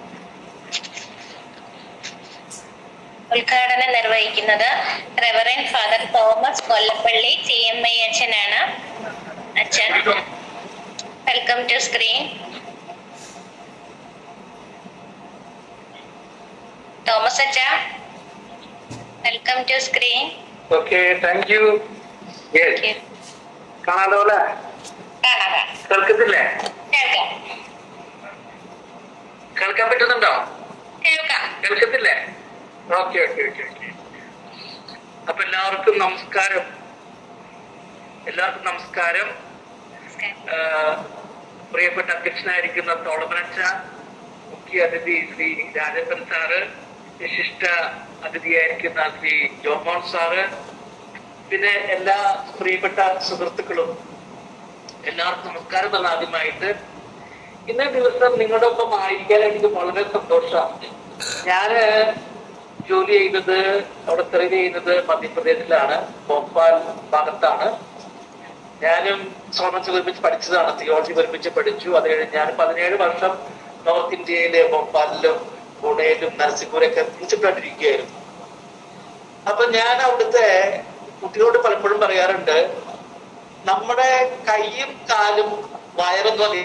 S1: ഉദ്ഘാടനം നിർവഹിക്കുന്നത് reverend father Thomas Kollappally T M I അച്ഛനാണ് അച്ഛൻ വെൽക്കം ടു സ്ക്രീൻ തോമസ് അച്ഛ welcome to screen
S6: okay thank you yes കാണാലോ അല്ലേ
S1: കാണാം
S6: കേൾക്കത്തില്ലേ
S1: കേൾക്കാം
S6: കേൾക്കാൻ പറ്റുന്നുണ്ടോ
S1: കേൾക്കാം
S6: കേൾക്കത്തില്ലേ ഓക്കെ ഓക്കെ ഓക്കെ ഓക്കെ അപ്പൊ എല്ലാവർക്കും നമസ്കാരം എല്ലാവർക്കും നമസ്കാരം ആ, പ്രിയപ്പെട്ട അധ്യക്ഷനായിരിക്കുന്ന തോളമനച്ച മുഖ്യ അതിഥി ശ്രീ രാജപ്പൻ സാറ് വിശിഷ്ട അതിഥിയായിരിക്കുന്ന ശ്രീ ജോമോൻ സാറ് പിന്നെ എല്ലാ പ്രിയപ്പെട്ട സുഹൃത്തുക്കളും എല്ലാവർക്കും നമസ്കാരം പറഞ്ഞ ആദ്യമായിട്ട് ഇന്നേ ദിവസം നിങ്ങളുടെ ഒപ്പം ആയിരിക്കാൻ എനിക്ക് വളരെ സന്തോഷമാണ് ഞാന് ജോലി ചെയ്യുന്നത് അവിടെ സെർവ് ചെയ്യുന്നത് മധ്യപ്രദേശിലാണ് ഭോപ്പാൽ ഭാഗത്താണ് ഞാനും സോണൻസ് ഒരുമിച്ച് പഠിച്ചതാണ് തിയോളജി ഒരുമിച്ച് പഠിച്ചു അത് കഴിഞ്ഞ് ഞാൻ പതിനേഴ് വർഷം നോർത്ത് ഇന്ത്യയിലെ ഭോപ്പാലിലും പൂനെയിലും നരസിംഹൂരൊക്കെ പ്രിൻസിപ്പളായിട്ടിരിക്കുകയായിരുന്നു അപ്പൊ ഞാൻ അവിടുത്തെ കുട്ടികളോട് പലപ്പോഴും പറയാറുണ്ട് നമ്മുടെ കൈയും കാലും വയറും പോലെ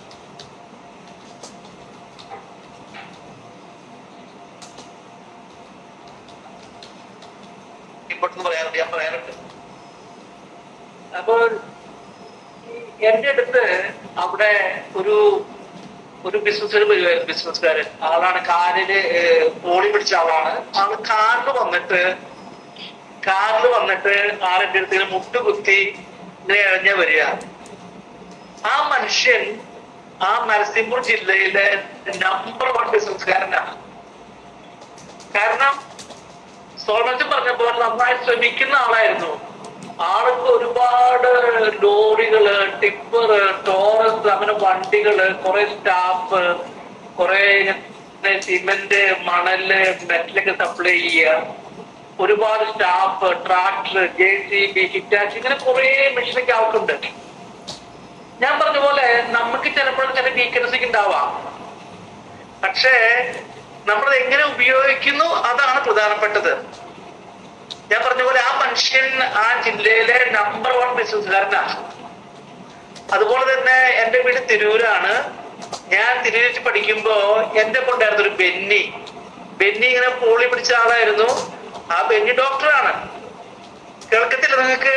S6: ഇപ്പോഴെന്ന് പറയാറുണ്ട് ഞാൻ പറയാറുണ്ട് അപ്പോൾ ഈ എന്റെ അടുത്ത് അവിടെ ഒരു ഒരു ബിസിനസ്സുകാരൻ വരുമായിരുന്നു ബിസിനസ്സുകാരൻ ആളാണ് കാലില് ഏഹ്, പോളി പിടിച്ച ആളാണ് ആള് കാലില് വന്നിട്ട് കാറിൽ വന്നിട്ട് ആളിന്റെ അടുത്ത് ഇങ്ങനെ മുട്ടുകുത്തി ഇങ്ങനെ ഇഴഞ്ഞ വരിക ആ മനുഷ്യൻ ആ നരസിംഹപൂർ ജില്ലയിലെ നമ്പർ വൺ ബിസിനസ്സുകാരനാണ് കാരണം സോൾമൻസ് പറഞ്ഞ പോലെ നന്നായി ശ്രമിക്കുന്ന ആളായിരുന്നു ആൾക്ക് ഒരുപാട് ലോറികള് ടിപ്പറ് ടോറസ് അങ്ങനെ വണ്ടികള് കുറെ സ്റ്റാഫ് കുറെ സിമെന്റ് മണല് മെറ്റലൊക്കെ സപ്ലൈ ചെയ്യുക ഒരുപാട് staff tractor J C B Hitachi ഇങ്ങനെ കുറെ മെഷീനൊക്കെ ആൾക്കുണ്ട് ഞാൻ പറഞ്ഞ പോലെ നമുക്ക് ചിലപ്പോൾ ചില വീക്ക്നെസ് ഉണ്ടാവാം പക്ഷേ നമ്മളത് എങ്ങനെ ഉപയോഗിക്കുന്നു അതാണ് പ്രധാനപ്പെട്ടത് ഞാൻ പറഞ്ഞ പോലെ ആ മനുഷ്യൻ ആ ജില്ലയിലെ നമ്പർ വൺ ബിസിനസ്സുകാരനാണ് അതുപോലെ തന്നെ എന്റെ വീട് തിരൂരാണ് ഞാൻ തിരൂരിൽ പഠിക്കുമ്പോ എന്റെ കൊണ്ടായിരുന്നു ഒരു ബെന്നി ബെന്നി ഇങ്ങനെ പോളി പിടിച്ച ആളായിരുന്നു ആ ബെന്നി ഡോക്ടറാണ് കേൾക്കത്തില്ല നിങ്ങൾക്ക്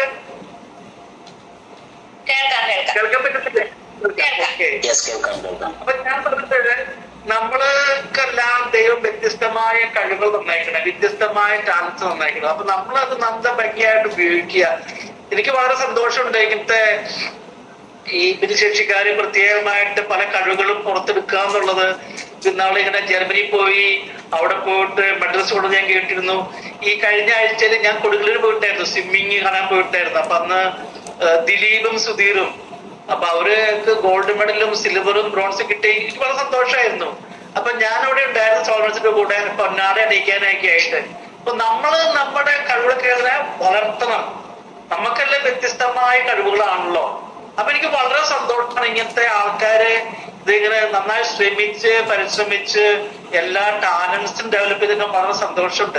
S1: കേൾക്കാം കേൾക്കാം
S6: കേൾക്കാൻ പറ്റത്തില്ലേ
S1: കേൾക്കാം.
S6: ഓക്കെ
S5: യെസ് കേൾക്കാം കേൾക്കാം
S6: അപ്പൊ ഞാൻ പറഞ്ഞത് നമ്മൾക്കെല്ലാം ദൈവം വ്യത്യസ്തമായ കഴിവുകൾ നന്നായിക്കണം വ്യത്യസ്തമായ ടാലൻസ് നന്നായിക്കണം അപ്പൊ നമ്മളത് നല്ല ഭംഗിയായിട്ട് ഉപയോഗിക്കുക എനിക്ക് വളരെ സന്തോഷമുണ്ട് ഇങ്ങനത്തെ ഈ ഭിന്നശേഷിക്കാര് പ്രത്യേകമായിട്ട് പല കഴിവുകളും പുറത്തെടുക്കുക എന്നുള്ളത് ഇന്നാളെ ഇങ്ങനെ ജർമ്മനി പോയി അവിടെ പോയിട്ട് മെഡൽസ് കൊണ്ട് ഞാൻ കേട്ടിരുന്നു ഈ കഴിഞ്ഞ ആഴ്ചയിൽ ഞാൻ കൊടുങ്ങല്ലൂർ പോയിട്ടായിരുന്നു സ്വിമ്മിങ് കാണാൻ പോയിട്ടായിരുന്നു അപ്പൊ അന്ന് ആ, ദിലീപും സുധീറും അപ്പൊ അവർക്ക് ഗോൾഡ് മെഡലും സിൽവറും ബ്രോൺസും കിട്ടി എനിക്ക് വളരെ സന്തോഷമായിരുന്നു അപ്പൊ ഞാൻ അവിടെ ഉണ്ടായിരുന്നു സോൾമൻസിന്റെ കൂടെ പൊന്നാടെ അണിയിക്കാനൊക്കെ ആയിട്ട് അപ്പൊ നമ്മള് നമ്മുടെ കഴിവുകളൊക്കെ ഇതിനെ വളർത്തണം നമുക്കെല്ലാം വ്യത്യസ്തമായ കഴിവുകളാണല്ലോ അപ്പൊ എനിക്ക് വളരെ സന്തോഷമാണ് ഇങ്ങനത്തെ ആൾക്കാര് ഇതിങ്ങനെ നന്നായി ശ്രമിച്ച് പരിശ്രമിച്ച് എല്ലാ ടാലൻസും ഡെവലപ്പ് ചെയ്തിട്ട് വളരെ സന്തോഷമുണ്ട്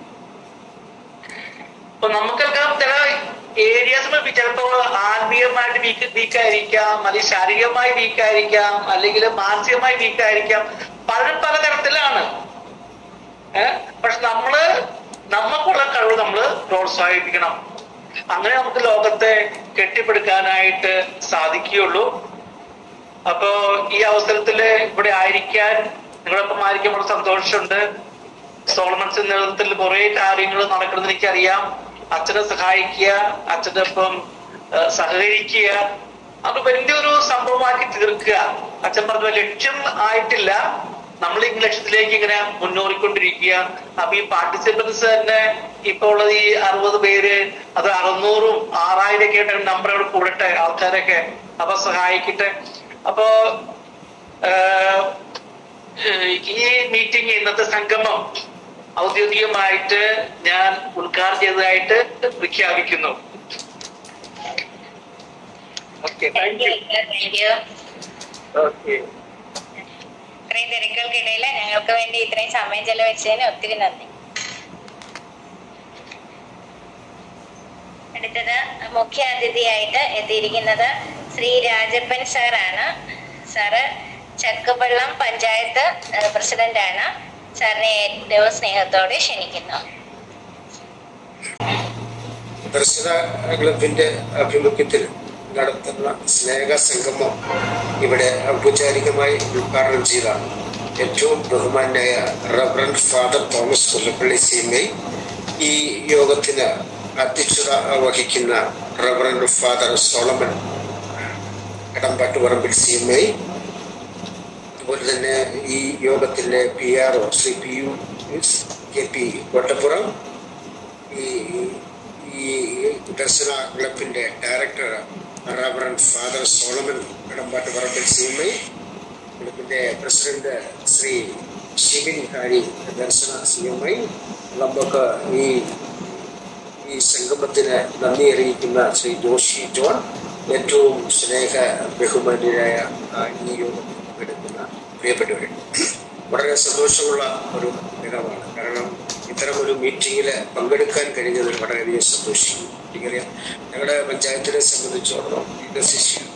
S6: അപ്പൊ നമുക്കെല്ലാം ചില ഏരിയാസ് ചിലപ്പോ ആത്മീയമായിട്ട് വീക്ക് വീക്കായിരിക്കാം അല്ലെങ്കിൽ ശാരീരികമായി വീക്കായിരിക്കാം അല്ലെങ്കിൽ മാനസികമായി വീക്കായിരിക്കാം പലരും പലതരത്തിലാണ് ഏഹ് പക്ഷെ നമ്മള് നമുക്കുള്ള കഴിവ് നമ്മള് പ്രോത്സാഹിപ്പിക്കണം അങ്ങനെ നമുക്ക് ലോകത്തെ കെട്ടിപ്പടുക്കാനായിട്ട് സാധിക്കുകയുള്ളൂ അപ്പോ ഈ അവസരത്തില് ഇവിടെ ആയിരിക്കാൻ നിങ്ങളൊപ്പം ആയിരിക്കാൻ വളരെ സന്തോഷമുണ്ട് സോളമൻസ് നേതൃത്വത്തിൽ കുറെ കാര്യങ്ങൾ നടക്കണമെന്ന് എനിക്കറിയാം അച്ഛനെ സഹായിക്കുക അച്ഛൻ്റെ ഒപ്പം ആ, സഹകരിക്കുക അത് വലിയൊരു സംഭവമാക്കി തീർക്കുക അച്ഛൻ പറഞ്ഞ പോലെ ലക്ഷ്യം ആയിട്ടില്ല നമ്മൾ ഈ ലക്ഷ്യത്തിലേക്ക് ഇങ്ങനെ മുന്നോറിക്കൊണ്ടിരിക്കുക അപ്പൊ ഈ പാർട്ടിസിപ്പൻസ് തന്നെ ഇപ്പോൾ ഉള്ളത് ഈ അറുപത് പേര് അത് അറുന്നൂറും ആറായിരം ഒക്കെ ആയിട്ട് നമ്പറുകൾ കൂടട്ടെ ആൾക്കാരൊക്കെ അപ്പൊ സഹായിക്കട്ടെ അപ്പോ ആഹ്, ഏഹ്, ഈ മീറ്റിംഗ് ഇന്നത്തെ സംഗമം ഔദ്യോഗികമായിട്ട് ഞാൻ ഉദ്ഘാടനം ചെയ്തതായിട്ട് പ്രഖ്യാപിക്കുന്നു okay thank you
S1: thank you
S6: okay
S1: ഇത്രയും തിരക്കുകൾക്കിടയിൽ ഞങ്ങൾക്ക് വേണ്ടി ഇത്രയും സമയം ചെലവഴിച്ചതിന് ഒത്തിരി നന്ദി അടുത്തത് മുഖ്യ അതിഥിയായിട്ട് എത്തിയിരിക്കുന്നത് ശ്രീ രാജപ്പൻ സാറാണ് സാറ് ചക്കുപള്ളം പഞ്ചായത്ത് ഏഹ്, പ്രസിഡന്റാണ് സാറിനെ ഏറ്റവും സ്നേഹത്തോടെ ക്ഷണിക്കുന്നു
S7: ദർശന ക്ലബിന്റെ ആഭിമുഖ്യത്തിൽ നടത്തുന്ന സ്നേഹ സംഗമം ഇവിടെ ഔപചാരികമായി ഉദ്ഘാടനം ചെയ്താണ് ഏറ്റവും ബഹുമാന്യായ reverend father Thomas Kollappally CMI ഈ യോഗത്തിന് അധ്യക്ഷത വഹിക്കുന്ന reverend father Solomon Kadambattuparambil CMI അതുപോലെ തന്നെ ഈ യോഗത്തിന്റെ P R O Shri P U K P Kottappuram ഈ ഈ ദർശന ക്ലബിന്റെ director reverend father Solomon Kadambattuparambil CMI ക്ലബിന്റെ president Shri Shibin Harry Darshana C M I നമുക്ക് ഈ ഈ സംഗമത്തിന് നന്ദി അറിയിക്കുന്ന ശ്രീ ജോഷി ജോൺ ഏറ്റവും സ്നേഹ ബഹുമാന്യരായ ആ, ഈ യോഗത്തിൽ പങ്കെടുക്കുന്ന പ്രിയപ്പെട്ടവരെ വളരെ സന്തോഷമുള്ള ഒരു ദിനമാണ് കാരണം ഇത്തരം ഒരു മീറ്റിങ്ങിൽ പങ്കെടുക്കാൻ കഴിഞ്ഞതിൽ വളരെയധികം സന്തോഷിക്കുന്നു എനിക്കറിയാം ഞങ്ങളുടെ പഞ്ചായത്തിനെ സംബന്ധിച്ചോളം വികസിച്ച്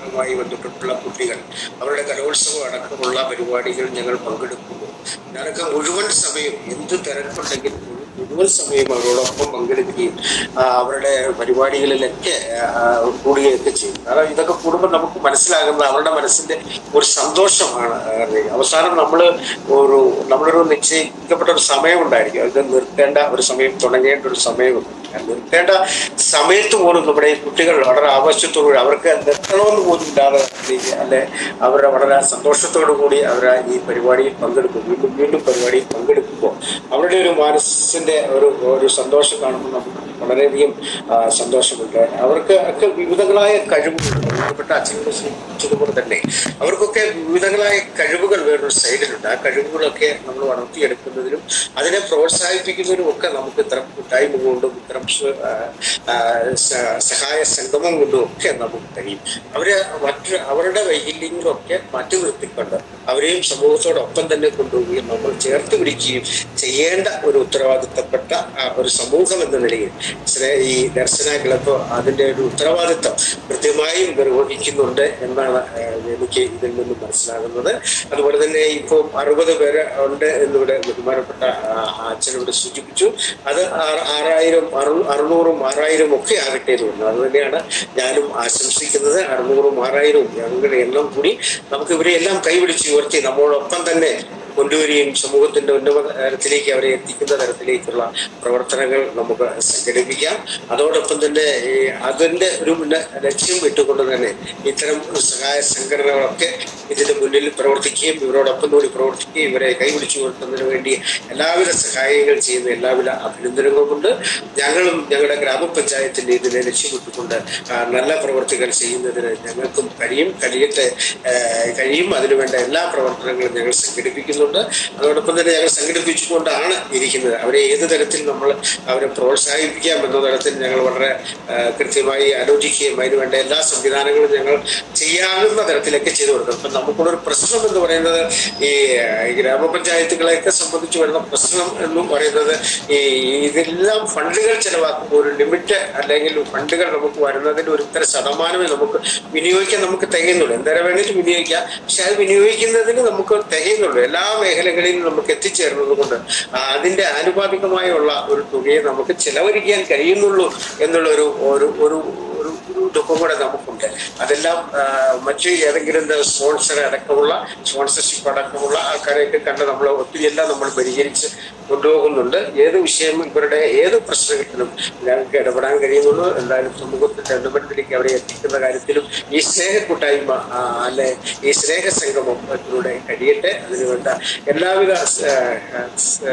S7: ഭാഗമായി ബന്ധപ്പെട്ടുള്ള കുട്ടികൾ അവരുടെ കലോത്സവം അടക്കമുള്ള പരിപാടികൾ ഞങ്ങൾ പങ്കെടുക്കുമ്പോൾ ഞാനൊക്കെ മുഴുവൻ സമയം എന്ത് തിരക്കുണ്ടെങ്കിൽ മുഴുവൻ സമയം അവരോടൊപ്പം പങ്കെടുക്കുകയും ആ, അവരുടെ പരിപാടികളിലൊക്കെ ആ, കൂടുകയൊക്കെ ചെയ്യും കാരണം ഇതൊക്കെ കൂടുമ്പോൾ നമുക്ക് മനസ്സിലാകുന്നത് അവരുടെ മനസ്സിന്റെ ഒരു സന്തോഷമാണ് ആ, അവസാനം നമ്മൾ ഒരു നമ്മളൊരു നിശ്ചയിക്കപ്പെട്ട ഒരു സമയമുണ്ടായിരിക്കും ഇത് നിർത്തേണ്ട ഒരു സമയം തുടങ്ങേണ്ട ഒരു സമയമുണ്ട് ആ നിർത്തേണ്ട സമയത്ത് പോലും നമ്മുടെ ഈ കുട്ടികൾ വളരെ ആവശ്യത്തോടുകൂടി അവർക്ക് നിർത്തണമെന്ന് പോലും ഇല്ലാതെ ഇരിക്കുക. അല്ലെ അവരുടെ വളരെ സന്തോഷത്തോടു കൂടി അവർ ഈ പരിപാടിയിൽ പങ്കെടുക്കും വീണ്ടും വീണ്ടും പരിപാടിയിൽ പങ്കെടുക്കുമ്പോൾ അവരുടെ ഒരു മനസ്സിന്റെ ഒരു ഒരു സന്തോഷം കാണുമ്പോൾ നമുക്ക് വളരെയധികം ആ, സന്തോഷമുണ്ട് അവർക്ക് ഒക്കെ വിവിധങ്ങളായ കഴിവുകളുണ്ട് ബന്ധപ്പെട്ട അച്ഛനോട് സൂചിപ്പിച്ചതുപോലെ തന്നെ അവർക്കൊക്കെ വിവിധങ്ങളായ കഴിവുകൾ വേറൊരു സൈഡിലുണ്ട് ആ കഴിവുകളൊക്കെ നമ്മൾ വളർത്തിയെടുക്കുന്നതിനും അതിനെ പ്രോത്സാഹിപ്പിക്കുന്നതിനും ഒക്കെ നമുക്ക് ഇത്തരം കൂട്ടായ്മ കൊണ്ടും ഇത്തരം സ- ആ, ആ, സ- സഹായ സംഗമം കൊണ്ടും ഒക്കെ നമുക്ക് കഴിയും അവര് മറ്റു അവരുടെ വൈകല്യങ്ങളൊക്കെ മാറ്റി നിർത്തിക്കൊണ്ട് അവരെയും സമൂഹത്തോടൊപ്പം തന്നെ കൊണ്ടുപോവുകയും നമ്മൾ ചേർത്ത് പിടിക്കുകയും ചെയ്യേണ്ട ഒരു ഉത്തരവാദിത്തപ്പെട്ട ആ, ഒരു സമൂഹം എന്ന നിലയിൽ സ്നേ- ഈ ദർശന ക്ലബ് അതിന്റെ ഒരു ഉത്തരവാദിത്തം കൃത്യമായും നിർവഹിക്കുന്നുണ്ട് എന്നാണ് ആ, എനിക്ക് ഇതിൽ നിന്നും മനസ്സിലാകുന്നത് അതുപോലെ തന്നെ ഇപ്പോൾ അറുപത് പേര് ഉണ്ട് എന്നിവിടെ ബഹുമാനപ്പെട്ട ആ, അച്ഛനിവിടെ സൂചിപ്പിച്ചു അത് ആറ് ആറായിരം അറു അറുന്നൂറും ആറായിരം ഒക്കെ ആകട്ടെ എന്ന് പറഞ്ഞു അത് തന്നെയാണ് ഞാനും ആശംസിക്കുന്നത് അറുന്നൂറും ആറായിരവും ഞങ്ങളുടെ എണ്ണം കൂടി നമുക്ക് ഇവരെ എല്ലാം കൈപിടിച്ച് ഉയർത്തി നമ്മളോടൊപ്പം തന്നെ കൊണ്ടുവരികയും സമൂഹത്തിന്റെ ഉന്നത തലത്തിലേക്ക് അവരെ എത്തിക്കുന്ന തരത്തിലേക്കുള്ള പ്രവർത്തനങ്ങൾ നമുക്ക് സംഘടിപ്പിക്കാം അതോടൊപ്പം തന്നെ ഈ അതിന്റെ ഒരു മുന്ന- ലക്ഷ്യം ഇട്ടുകൊണ്ട് തന്നെ ഇത്തരം സഹായ സംഘടനകളൊക്കെ ഇതിന്റെ മുന്നിൽ പ്രവർത്തിക്കുകയും ഇവരോടൊപ്പം കൂടി പ്രവർത്തിക്കുകയും ഇവരെ കൈപിടിച്ചു കൊടുക്കുന്നതിന് വേണ്ടി എല്ലാവിധ സഹായങ്ങൾ ചെയ്യുന്ന എല്ലാവിധ അഭിനന്ദനങ്ങളുമുണ്ട് ഞങ്ങളും ഞങ്ങളുടെ ഗ്രാമപഞ്ചായത്തിന്റെ ഇതിനെ ലക്ഷ്യമിട്ടുകൊണ്ട് ആ, നല്ല പ്രവർത്തികൾ ചെയ്യുന്നതിന് ഞങ്ങൾക്കും കഴിയും കഴിയട്ടെ ആ, കഴിയും അതിനുവേണ്ട എല്ലാ പ്രവർത്തനങ്ങളും ഞങ്ങൾ സംഘടിപ്പിക്കുന്നുണ്ട് അതോടൊപ്പം തന്നെ ഞങ്ങൾ സംഘടിപ്പിച്ചുകൊണ്ടാണ് ഇരിക്കുന്നത് അവരെ ഏത് തരത്തിൽ നമ്മൾ അവരെ പ്രോത്സാഹിപ്പിക്കാം എന്ന തരത്തിൽ ഞങ്ങൾ വളരെ ആ, കൃത്യമായി ആലോചിക്കുകയും അതിനുവേണ്ട എല്ലാ സംവിധാനങ്ങളും ഞങ്ങൾ ചെയ്യാവുന്ന തരത്തിലൊക്കെ ചെയ്തു കൊടുക്കും അപ്പം നമുക്കുള്ളൊരു പ്രശ്നം എന്ന് പറയുന്നത് ഈ ആ, ഈ ഗ്രാമപഞ്ചായത്തുകളെയൊക്കെ സംബന്ധിച്ച് വരുന്ന പ്രശ്നം എന്ന് പറയുന്നത് ഈ ഇതെല്ലാം ഫണ്ടുകൾ ചെലവാക്കുമ്പോൾ ഒരു ലിമിറ്റ് അല്ലെങ്കിൽ ഫണ്ടുകൾ നമുക്ക് വരുന്നതിന്റെ ഒരു ഇത്ര ശതമാനമേ നമുക്ക് വിനിയോഗിക്കാൻ നമുക്ക് തികയുന്നുള്ളൂ എന്തായാലും വേണ്ടിയിട്ട് വിനിയോഗിക്കാം പക്ഷെ അത് വിനിയോഗിക്കുന്നതിന് നമുക്ക് തികയുന്നുള്ളൂ എല്ലാ മേഖലകളിലും നമുക്ക് എത്തിച്ചേർന്നത് കൊണ്ട് ആ, അതിന്റെ ആനുപാതികമായുള്ള ഒരു തുകയെ നമുക്ക് ചെലവഴിക്കാൻ കഴിയുന്നുള്ളൂ എന്നുള്ള ഒരു ഒരു ഒരു ഒരു ഒരു ദുഃഖം കൂടെ നമുക്കുണ്ട് അതെല്ലാം ആ, മറ്റ് ഏതെങ്കിലും സ്പോൺസർ അടക്കമുള്ള സ്പോൺസർഷിപ്പ് അടക്കമുള്ള ആൾക്കാരെയൊക്കെ കണ്ട് നമ്മൾ ഒത്തിരി എല്ലാം നമ്മൾ പരിഹരിച്ച് കൊണ്ടുപോകുന്നുണ്ട് ഏത് വിഷയം ഇവരുടെ ഏത് പ്രശ്നങ്ങളിലും ഞങ്ങൾക്ക് ഇടപെടാൻ കഴിയുന്നുള്ളൂ എന്തായാലും സമൂഹത്തിന്റെ ഉന്നമനത്തിലേക്ക് അവരെ എത്തിക്കുന്ന കാര്യത്തിലും ഈ സ്നേഹ കൂട്ടായ്മ ആ, അല്ലെ ഈ സ്നേഹ സംഗമം അതിലൂടെ കഴിയട്ടെ അതിനുവേണ്ട എല്ലാവിധ ആ, ആ,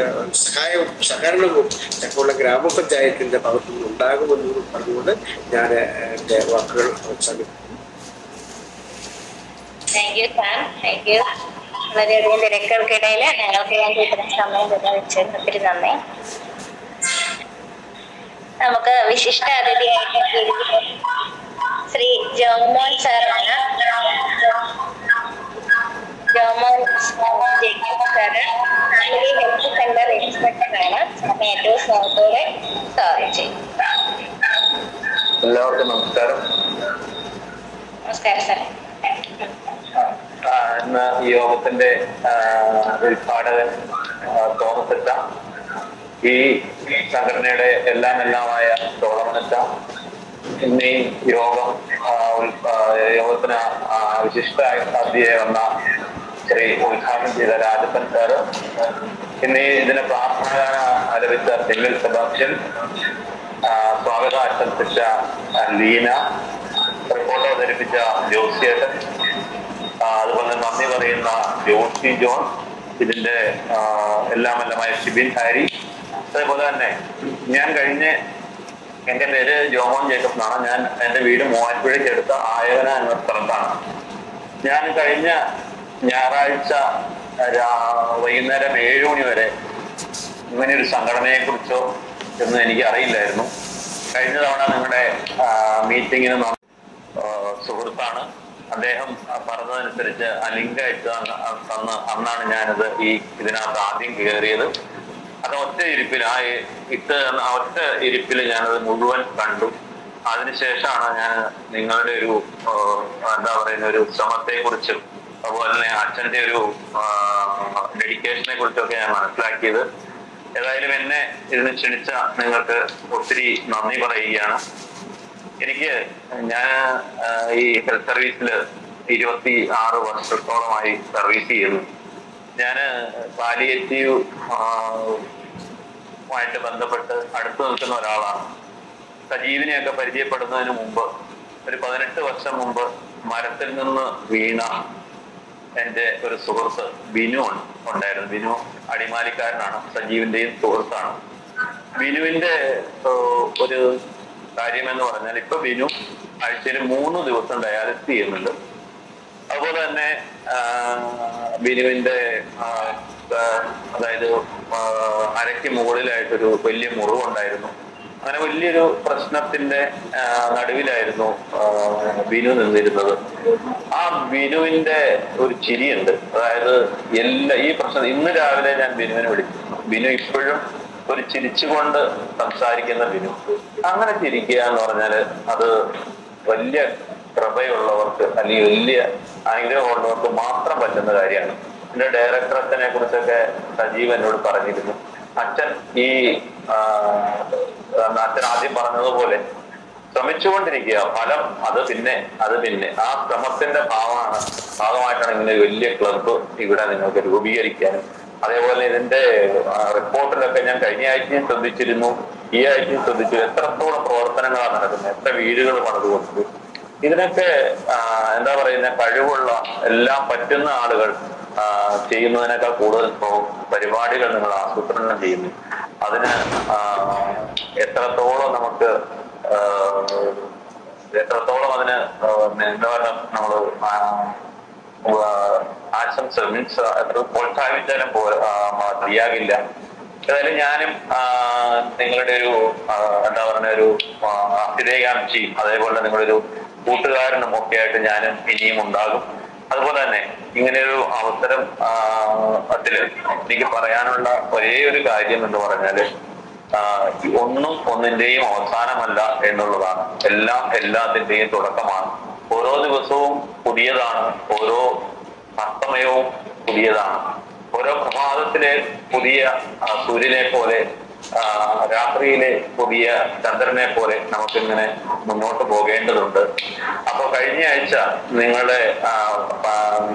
S7: സഹായവും സഹകരണവും ഞങ്ങളുടെ ഗ്രാമപഞ്ചായത്തിന്റെ ഭാഗത്തു നിന്ന് ഉണ്ടാകുമെന്ന് പറഞ്ഞുകൊണ്ട് ഞാൻ എന്റെ വാക്കുകൾ അവസാനിപ്പിക്കുന്നു
S1: thank you sir thank you വളരെയധികം തിരക്കുകൾക്കിടയിൽ ഞങ്ങൾക്ക് വേണ്ടി ഇത്രയും സമയം ചെലവഴിച്ചതിന് ഒത്തിരി നന്ദി നമുക്ക് വിശിഷ്ട അതിഥിയായിട്ട് എത്തിയിരിക്കുന്നത് ശ്രീ ജോമോൻ സാറാണ് Jomon Jacob sir family health centre ഇൻസ്പെക്ടറാണ് സാറിനെ ഏറ്റവും സ്നേഹത്തോടെ സ്വാഗതം ചെയ്യും
S8: എല്ലാവർക്കും നമസ്കാരം
S1: നമസ്കാരം സാറേ
S8: ആ, ഇന്ന് ഈ യോഗത്തിന്റെ ആ, ഉദ്ഘാടകൻ ആ, തോമസ് അച്ച ഈ സംഘടനയുടെ എല്ലാം എല്ലാമായ തോളമനച്ച ഇന്ന് ഈ യോഗം ആ, ഉൽ- ആ, യോഗത്തിന് ആ, വിശിഷ്ട അതിഥിയായി വന്ന ശ്രീ ഉദ്ഘാടനം ചെയ്ത രാജപ്പൻ സാറ് ഇന്ന് ഈ ഇതിന് പ്രാർത്ഥന ആലപിച്ച സെല്ലിൽ സെബാസ്റ്റ്യൻ ആ, സ്വാഗതം ആശംസിച്ച ആ, ലീന റിപ്പോർട്ട് അവതരിപ്പിച്ച ജോസിയേട്ടൻ ആ, അതുപോലെ നന്ദി പറയുന്ന ജോസി ജോൺ ഇതിന്റെ ആ, എല്ലാം എല്ലാമായ ഷിബിൻ ഹാരി അതേപോലെ തന്നെ ഞാൻ കഴിഞ്ഞ എന്റെ പേര് ജോമോൻ ജേക്കബ് എന്നാണ് ഞാൻ എന്റെ വീട് മൂവാറ്റുപുഴയ്ക്ക് അടുത്ത ആയവന എന്ന സ്ഥലത്താണ് ഞാൻ കഴിഞ്ഞ ഞായറാഴ്ച രാ- വൈകുന്നേരം ഏഴു മണി വരെ ഇങ്ങനെ ഒരു സംഘടനയെ കുറിച്ചോ എന്ന് എനിക്ക് അറിയില്ലായിരുന്നു കഴിഞ്ഞ തവണ നിങ്ങളുടെ മീറ്റിങ്ങിന് സുഹൃത്താണ് അദ്ദേഹം ആ, പറഞ്ഞതനുസരിച്ച് ആ ലിങ്ക് അയച്ചു തന്ന തന്ന് അന്നാണ് ഞാനത് ഈ ഇതിനകത്ത് ആദ്യം കയറിയത് അത് ഒറ്റ ഇരിപ്പിൽ ആ ഇ- ഇട്ട് തന്ന ആ ഒറ്റ ഇരിപ്പിൽ ഞാനത് മുഴുവൻ കണ്ടു അതിനുശേഷമാണ് ഞാൻ നിങ്ങളുടെ ഒരു ആ, എന്താ പറയുന്ന ഒരു ശ്രമത്തെ കുറിച്ചും അതുപോലെ തന്നെ അച്ഛന്റെ ഒരു ഡെഡിക്കേഷനെ കുറിച്ചൊക്കെ ഞാൻ മനസ്സിലാക്കിയത് ഏതായാലും എന്നെ ഇതിന് ക്ഷണിച്ച നിങ്ങൾക്ക് ഒത്തിരി നന്ദി പറയുകയാണ് എനിക്ക് ഞാൻ ഈ ഹെൽത്ത് സർവീസിൽ ഇരുപത്തി ആറ് വർഷത്തോളമായി സർവീസ് ചെയ്യുന്നു ഞാൻ പാലിയേറ്റീവ് ആയിട്ട് ബന്ധപ്പെട്ട് അടുത്ത് നിൽക്കുന്ന ഒരാളാണ് സജീവിനെയൊക്കെ പരിചയപ്പെടുന്നതിന് മുമ്പ് ഒരു പതിനെട്ട് വർഷം മുമ്പ് മരത്തിൽ നിന്ന് വീണ എന്റെ ഒരു സുഹൃത്ത് ബിനു ഉണ്ട്- ഉണ്ടായിരുന്നു ബിനു അടിമാലിക്കാരനാണ് സജീവിന്റെയും സുഹൃത്താണ് ബിനുവിന്റെ ഏഹ്, ഒരു കാര്യം എന്ന് പറഞ്ഞാൽ ഇപ്പൊ ബിനു ആഴ്ചയിൽ മൂന്ന് ദിവസം ഡയാലിസിസ് ചെയ്യുന്നുണ്ട് അതുപോലെ തന്നെ ആ, ബിനുവിന്റെ ആ, ആ, അതായത് ആ, അരയ്ക്ക് മുകളിലായിട്ടൊരു വലിയ മുറിവുണ്ടായിരുന്നു അങ്ങനെ വലിയൊരു പ്രശ്നത്തിന്റെ ആ, നടുവിലായിരുന്നു ആ, ബിനു നിന്നിരുന്നത് ആ ബിനുവിന്റെ ഒരു ചിരിയുണ്ട് അതായത് എല്ലാ ഈ പ്രശ്നം ഇന്ന് രാവിലെ ഞാൻ ബിനുവിനെ വിളിച്ചു ബിനു ഇപ്പോഴും ഒരു ചിരിച്ചുകൊണ്ട് സംസാരിക്കുന്ന ബിനു അങ്ങനെ ചിരിക്കുക എന്ന് പറഞ്ഞാല് അത് വലിയ കൃപയുള്ളവർക്ക് അല്ലെങ്കിൽ വലിയ അനുഗ്രഹമുള്ളവർക്ക് മാത്രം പറ്റുന്ന കാര്യമാണ് എന്റെ ഡയറക്ടർ അച്ഛനെ കുറിച്ചൊക്കെ സജീവ് എന്നോട് പറഞ്ഞിരുന്നു അച്ഛൻ ഈ ആ, അച്ഛൻ ആദ്യം പറഞ്ഞതുപോലെ ശ്രമിച്ചുകൊണ്ടിരിക്കുക ഫലം അത് പിന്നെ അത് പിന്നെ ആ ശ്രമത്തിന്റെ ഭാഗമാണ് ഭാഗമായിട്ടാണ് ഇങ്ങനെ ഒരു വലിയ ക്ലബ്ബ് ഇവിടെ നിങ്ങൾക്ക് രൂപീകരിക്കാനും അതേപോലെ ഇതിന്റെ ആ, റിപ്പോർട്ടിലൊക്കെ ഞാൻ കഴിഞ്ഞ ആഴ്ചയും ശ്രദ്ധിച്ചിരുന്നു ഈ ആഴ്ചയും ശ്രദ്ധിച്ചു എത്രത്തോളം പ്രവർത്തനങ്ങളാണ് നടക്കുന്നത് എത്ര വീടുകൾ പണിത് കൊടുത്തു ഇതിനൊക്കെ ആ, എന്താ പറയുന്ന കഴിവുള്ള എല്ലാം പറ്റുന്ന ആളുകൾ ആ, ചെയ്യുന്നതിനേക്കാൾ കൂടുതൽ പ്രോ- പരിപാടികൾ നിങ്ങൾ ആസൂത്രണം ചെയ്യുന്നു അതിന് ആ, എത്രത്തോളം നമുക്ക് ആ, എത്രത്തോളം അതിന് ആ, എന്താ പറയുക നമ്മള് ആ, ആ, ആശംസ മീൻസ് എത്ര പ്രോത്സാഹിപ്പിച്ചാലും പോ ആ, മതിയാകില്ല ഏതായാലും ഞാനും ആ, നിങ്ങളുടെ ഒരു ആ, എന്താ പറയുന്ന ഒരു ആ, അഭ്യുദയകാംക്ഷിയും അതേപോലെ നിങ്ങളുടെ ഒരു കൂട്ടുകാരനും ഒക്കെ ആയിട്ട് ഞാനും ഇനിയും ഉണ്ടാകും അതുപോലെ തന്നെ ഇങ്ങനെയൊരു അവസരം ആ, ത്തില് എനിക്ക് പറയാനുള്ള ഒരേ ഒരു കാര്യം എന്ന് പറഞ്ഞാല് ആ, ഒന്നും ഒന്നിന്റെയും അവസാനമല്ല എന്നുള്ളതാണ് എല്ലാം എല്ലാത്തിന്റെയും തുടക്കമാണ് ഓരോ ദിവസവും പുതിയതാണ് ഓരോ അസ്തമയവും പുതിയതാണ് ഓരോ പ്രഭാതത്തിലെ പുതിയ ആ, സൂര്യനെ പോലെ ആ, രാത്രിയിലെ പുതിയ ചന്ദ്രനെ പോലെ നമുക്കിങ്ങനെ മുന്നോട്ട് പോകേണ്ടതുണ്ട് അപ്പൊ കഴിഞ്ഞ ആഴ്ച നിങ്ങളുടെ ആ, ആ,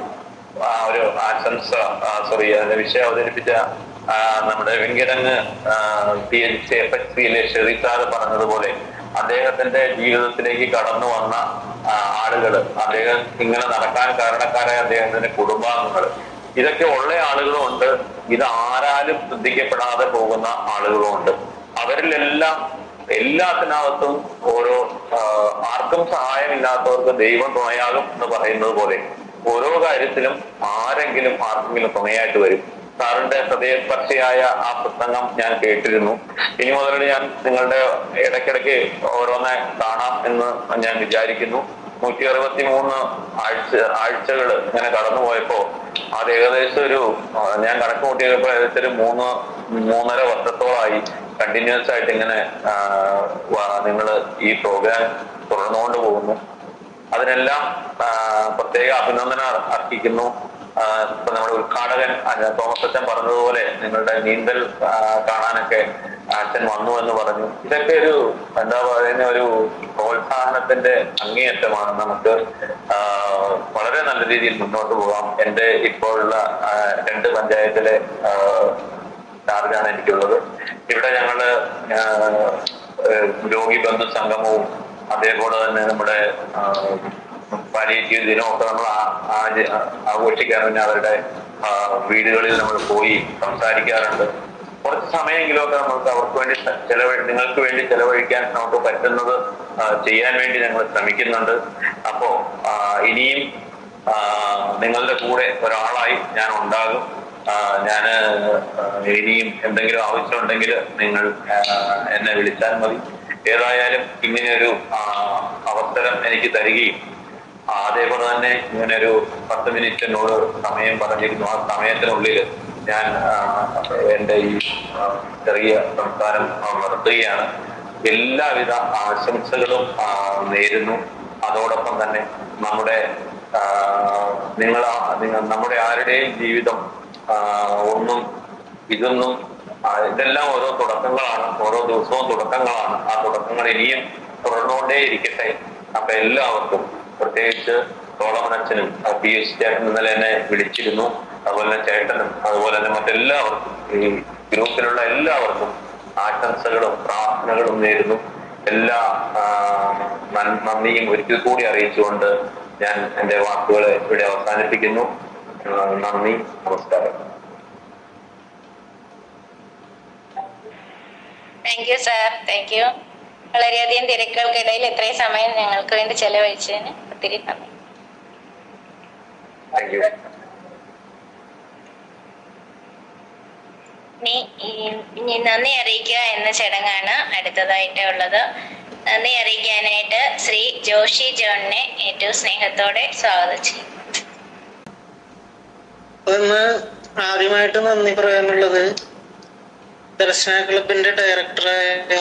S8: ആ ഒരു ആശംസ സോറി അതിന്റെ വിഷയം അവതരിപ്പിച്ച ആ, നമ്മുടെ Venkitangu P H C F H സിയിലെ ഷെറിസാറ് പറഞ്ഞതുപോലെ അദ്ദേഹത്തിന്റെ ജീവിതത്തിലേക്ക് കടന്നു വന്ന ആളുകൾ അദ്ദേഹം ഇങ്ങനെ നടക്കാൻ കാരണക്കാരായ അദ്ദേഹത്തിന്റെ കുടുംബാംഗങ്ങൾ ഇതൊക്കെ ഉള്ള ആളുകളും ഉണ്ട് ഇത് ആരാലും ശ്രദ്ധിക്കപ്പെടാതെ പോകുന്ന ആളുകളും ഉണ്ട് അവരിലെല്ലാം എല്ലാത്തിനകത്തും ഓരോ ആ, ആർക്കും സഹായമില്ലാത്തവർക്ക് ദൈവം തുണയാകും എന്ന് പറയുന്നത് പോലെ ഓരോ കാര്യത്തിലും ആരെങ്കിലും ആർക്കെങ്കിലും തുണയായിട്ട് വരും സാറിന്റെ ഹൃദയസ്പർശിയായ ആ പ്രസംഗം ഞാൻ കേട്ടിരുന്നു ഇനി മുതൽ ഞാൻ നിങ്ങളുടെ ഇടയ്ക്കിടയ്ക്ക് ഓരോന്നെ കാണാം എന്ന് ഞാൻ വിചാരിക്കുന്നു നൂറ്റി അറുപത്തി മൂന്ന് ആഴ്ച ആഴ്ചകൾ ഇങ്ങനെ കടന്നുപോയപ്പോ അത് ഏകദേശം ഒരു ആ, ഞാൻ കണക്ക് കൂട്ടിയപ്പോ ഏകദേശം ഒരു മൂന്ന് മൂന്നര വർഷത്തോളമായി കണ്ടിന്യൂസ് ആയിട്ട് ഇങ്ങനെ നിങ്ങൾ ഈ പ്രോഗ്രാം തുടർന്നുകൊണ്ട് പോകുന്നു അതിനെല്ലാം ആ, പ്രത്യേക അഭിനന്ദനം അർപ്പിക്കുന്നു ആ, ഇപ്പൊ നമ്മുടെ ഉദ്ഘാടകൻ അല്ല, തോമസ് അച്ഛൻ പറഞ്ഞതുപോലെ നിങ്ങളുടെ നീന്തൽ ആ, കാണാനൊക്കെ അച്ഛൻ വന്നു എന്ന് പറഞ്ഞു ഇതൊക്കെ ഒരു എന്താ പറയുന്ന ഒരു പ്രോത്സാഹനത്തിന്റെ അങ്ങേയറ്റമാണ് നമുക്ക് ആ, വളരെ നല്ല രീതിയിൽ മുന്നോട്ട് പോകാം എന്റെ ഇപ്പോഴുള്ള ആ, രണ്ട് പഞ്ചായത്തിലെ ആ, ചാർജാണ് എനിക്കുള്ളത് ഇവിടെ ഞങ്ങള് ആ, ഏഹ് രോഗി ബന്ധു സംഗമവും അതേപോലെ തന്നെ നമ്മുടെ പാലിയേറ്റീവ് ദിനമൊക്കെ നമ്മൾ ആ- ആ- ആഘോഷിക്കാൻ വേണ്ടി അവരുടെ ആ, വീടുകളിൽ നമ്മൾ പോയി സംസാരിക്കാറുണ്ട് കുറച്ച് സമയമെങ്കിലുമൊക്കെ നമുക്ക് അവർക്ക് വേണ്ടി ചെലവഴി നിങ്ങൾക്ക് വേണ്ടി ചെലവഴിക്കാൻ നമുക്ക് പറ്റുന്നത് ആ, ചെയ്യാൻ വേണ്ടി ഞങ്ങൾ ശ്രമിക്കുന്നുണ്ട് അപ്പോ ആ, ഇനിയും ആ, നിങ്ങളുടെ കൂടെ ഒരാളായി ഞാൻ ഉണ്ടാകും ഞാൻ ഇനിയും എന്തെങ്കിലും ആവശ്യമുണ്ടെങ്കിൽ നിങ്ങൾ ആ, എന്നെ വിളിച്ചാൽ മതി ഏതായാലും ഇങ്ങനെയൊരു ആ, അവസരം എനിക്ക് തരികയും ആ, അതേപോലെ തന്നെ ഇങ്ങനെ ഒരു പത്ത് മിനിറ്റ് എന്നോട് സമയം പറഞ്ഞിരുന്നു ആ സമയത്തിനുള്ളിൽ ഞാൻ ആ, എന്റെ ഈ ആ, ചെറിയ സംസാരം ആ, നിർത്തുകയാണ് എല്ലാവിധ ആശംസകളും ആ, നേരുന്നു അതോടൊപ്പം തന്നെ നമ്മുടെ ആ, നിങ്ങൾ നിങ്ങൾ നമ്മുടെ ആരുടെയും ജീവിതം ആ, ഒന്നും ഇതൊന്നും ആ, ഇതെല്ലാം ഓരോ തുടക്കങ്ങളാണ് ഓരോ ദിവസവും തുടക്കങ്ങളാണ് ആ തുടക്കങ്ങൾ ഇനിയും തുടർന്നുകൊണ്ടേ ഇരിക്കട്ടെ അപ്പൊ എല്ലാവർക്കും പ്രത്യേകിച്ച് തോളമനച്ചനും പി എസ് ചേട്ടൻ ഇന്നലെ എന്നെ വിളിച്ചിരുന്നു അതുപോലെ തന്നെ ചേട്ടനും അതുപോലെ തന്നെ മറ്റെല്ലാവർക്കും ഈ ഗ്രൂപ്പിലുള്ള എല്ലാവർക്കും ആശംസകളും പ്രാർത്ഥനകളും നേരുന്നു എല്ലാ ആ, നൻ- നന്ദിയും ഒരിക്കൽ കൂടി അറിയിച്ചുകൊണ്ട് ഞാൻ എന്റെ വാക്കുകൾ ഇവിടെ അവസാനിപ്പിക്കുന്നു ആ, നന്ദി നമസ്കാരം
S1: thank you sir thank you വളരെയധികം തിരക്കുകൾക്കിടയിൽ ഇത്രയും സമയം ഞങ്ങൾക്ക് വേണ്ടി ചെലവഴിച്ചതിന് ഒത്തിരി നന്ദി
S8: താങ്ക് യു
S1: ഇനി ഈ- ഇനി നന്ദി അറിയിക്കുക എന്ന ചടങ്ങാണ് അടുത്തതായിട്ട് ഉള്ളത് നന്ദി അറിയിക്കാനായിട്ട് ശ്രീ ജോഷി ജോണിനെ ഏറ്റവും സ്നേഹത്തോടെ സ്വാഗതം ചെയ്യും
S9: ഒന്ന് ആദ്യമായിട്ട് നന്ദി പറയാനുള്ളത് ദർശന ക്ലബിന്റെ ഡയറക്ടറായ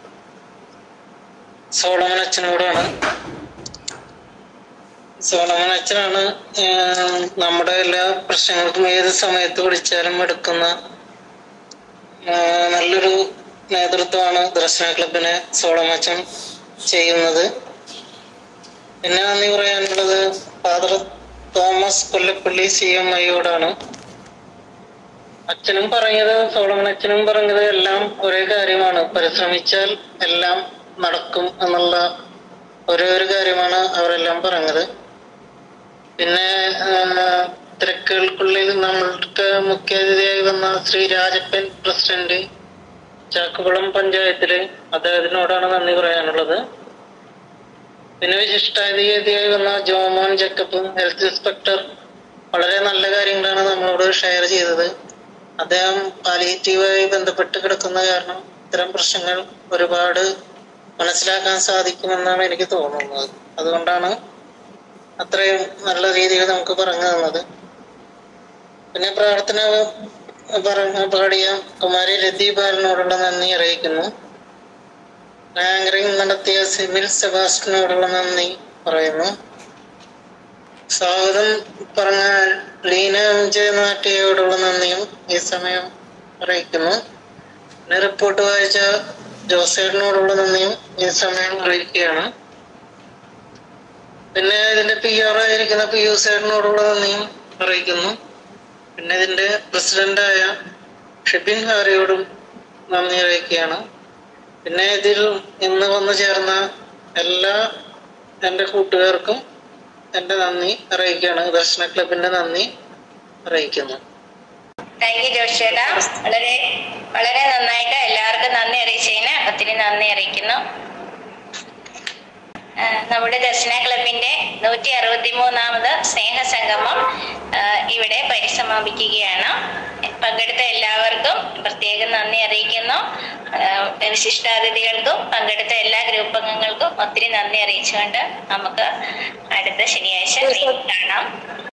S9: സോളമൻ അച്ഛനോടാണ് സോളമൻ അച്ഛനാണ് ഏഹ്, നമ്മുടെ എല്ലാ പ്രശ്നങ്ങൾക്കും ഏത് സമയത്ത് വിളിച്ചാലും എടുക്കുന്ന ഏഹ്, നല്ലൊരു നേതൃത്വമാണ് ദർശന ക്ലബിന് സോളമൻ അച്ഛൻ ചെയ്യുന്നത് പിന്നെ നന്ദി പറയാനുള്ളത് father Thomas Kollappally C M ഐയോടാണ് അച്ഛനും പറഞ്ഞത് സോളമൻ അച്ഛനും പറഞ്ഞത് എല്ലാം ഒരേ കാര്യമാണ് പരിശ്രമിച്ചാൽ എല്ലാം നടക്കും എന്നുള്ള ഒരേ ഒരു കാര്യമാണ് അവരെല്ലാം പറഞ്ഞത് പിന്നെ ആ, തിരക്കുകൾക്കുള്ളിൽ നമ്മൾക്ക് മുഖ്യാതിഥിയായി വന്ന ശ്രീ രാജപ്പൻ പ്രസിഡന്റ് ചാക്കുകുളം പഞ്ചായത്തില് അദ്ദേഹത്തിനോടാണ് നന്ദി പറയാനുള്ളത് പിന്നെ വിശിഷ്ടാതിഥിയായി വന്ന ജോമോൻ ജക്കബ് ഹെൽത്ത് ഇൻസ്പെക്ടർ വളരെ നല്ല കാര്യങ്ങളാണ് നമ്മളോട് ഷെയർ ചെയ്തത് അദ്ദേഹം പാലിയേറ്റീവായി ബന്ധപ്പെട്ട് കിടക്കുന്ന കാരണം ഇത്തരം പ്രശ്നങ്ങൾ ഒരുപാട് മനസ്സിലാക്കാൻ സാധിക്കുമെന്നാണ് എനിക്ക് തോന്നുന്നത് അതുകൊണ്ടാണ് അത്രയും നല്ല രീതിയിൽ നമുക്ക് പറഞ്ഞു തന്നത് പിന്നെ പ്രാർത്ഥന പറഞ്ഞ പാടിയ കുമാരി രതി ബാലനോടുള്ള നന്ദി അറിയിക്കുന്നു ആങ്കറിംഗ് നടത്തിയ സിവിൽ സെബാസ്റ്റിനോടുള്ള നന്ദി പറയുന്നു സ്വാഗതം പറഞ്ഞ ലീന വിജയനാട്ടിയോടുള്ള നന്ദിയും ഈ സമയം അറിയിക്കുന്നു പിന്നെ റിപ്പോർട്ട് വായിച്ച ജോസേടിനോടുള്ള നന്ദിയും ഈ സമയം അറിയിക്കുകയാണ് പിന്നെ ഇതിന്റെ പി ആർ ആയിരിക്കുന്ന പി യു സേടിനോടുള്ള നന്ദിയും അറിയിക്കുന്നു പിന്നെ ഇതിന്റെ പ്രസിഡന്റായ ഷിബിൻ ഹാരിയോടും നന്ദി അറിയിക്കുകയാണ് പിന്നെ ഇതിൽ ഇന്ന് വന്നു ചേർന്ന എല്ലാ എൻ്റെ കൂട്ടുകാർക്കും എൻ്റെ നന്ദി അറിയിക്കുകയാണ് ദർശന ക്ലബിന്റെ നന്ദി അറിയിക്കുന്നു
S1: താങ്ക് യു ജോഷിയേട്ടാ വളരെ വളരെ നന്നായിട്ട് എല്ലാവർക്കും നന്ദി അറിയിച്ചതിന് ഒത്തിരി നന്ദി അറിയിക്കുന്നു ആ, നമ്മുടെ ദർശന ക്ലബിന്റെ നൂറ്റി അറുപത്തി മൂന്നാമത് സ്നേഹ സംഗമം ആ, ഇവിടെ പരിസമാപിക്കുകയാണ് പങ്കെടുത്ത എല്ലാവർക്കും പ്രത്യേകം നന്ദി അറിയിക്കുന്നു ആ, വിശിഷ്ടാതിഥികൾക്കും പങ്കെടുത്ത എല്ലാ ഗ്രൂപ്പ് അംഗങ്ങൾക്കും ഒത്തിരി നന്ദി അറിയിച്ചുകൊണ്ട് നമുക്ക് അടുത്ത ശനിയാഴ്ച വീണ്ടും കാണാം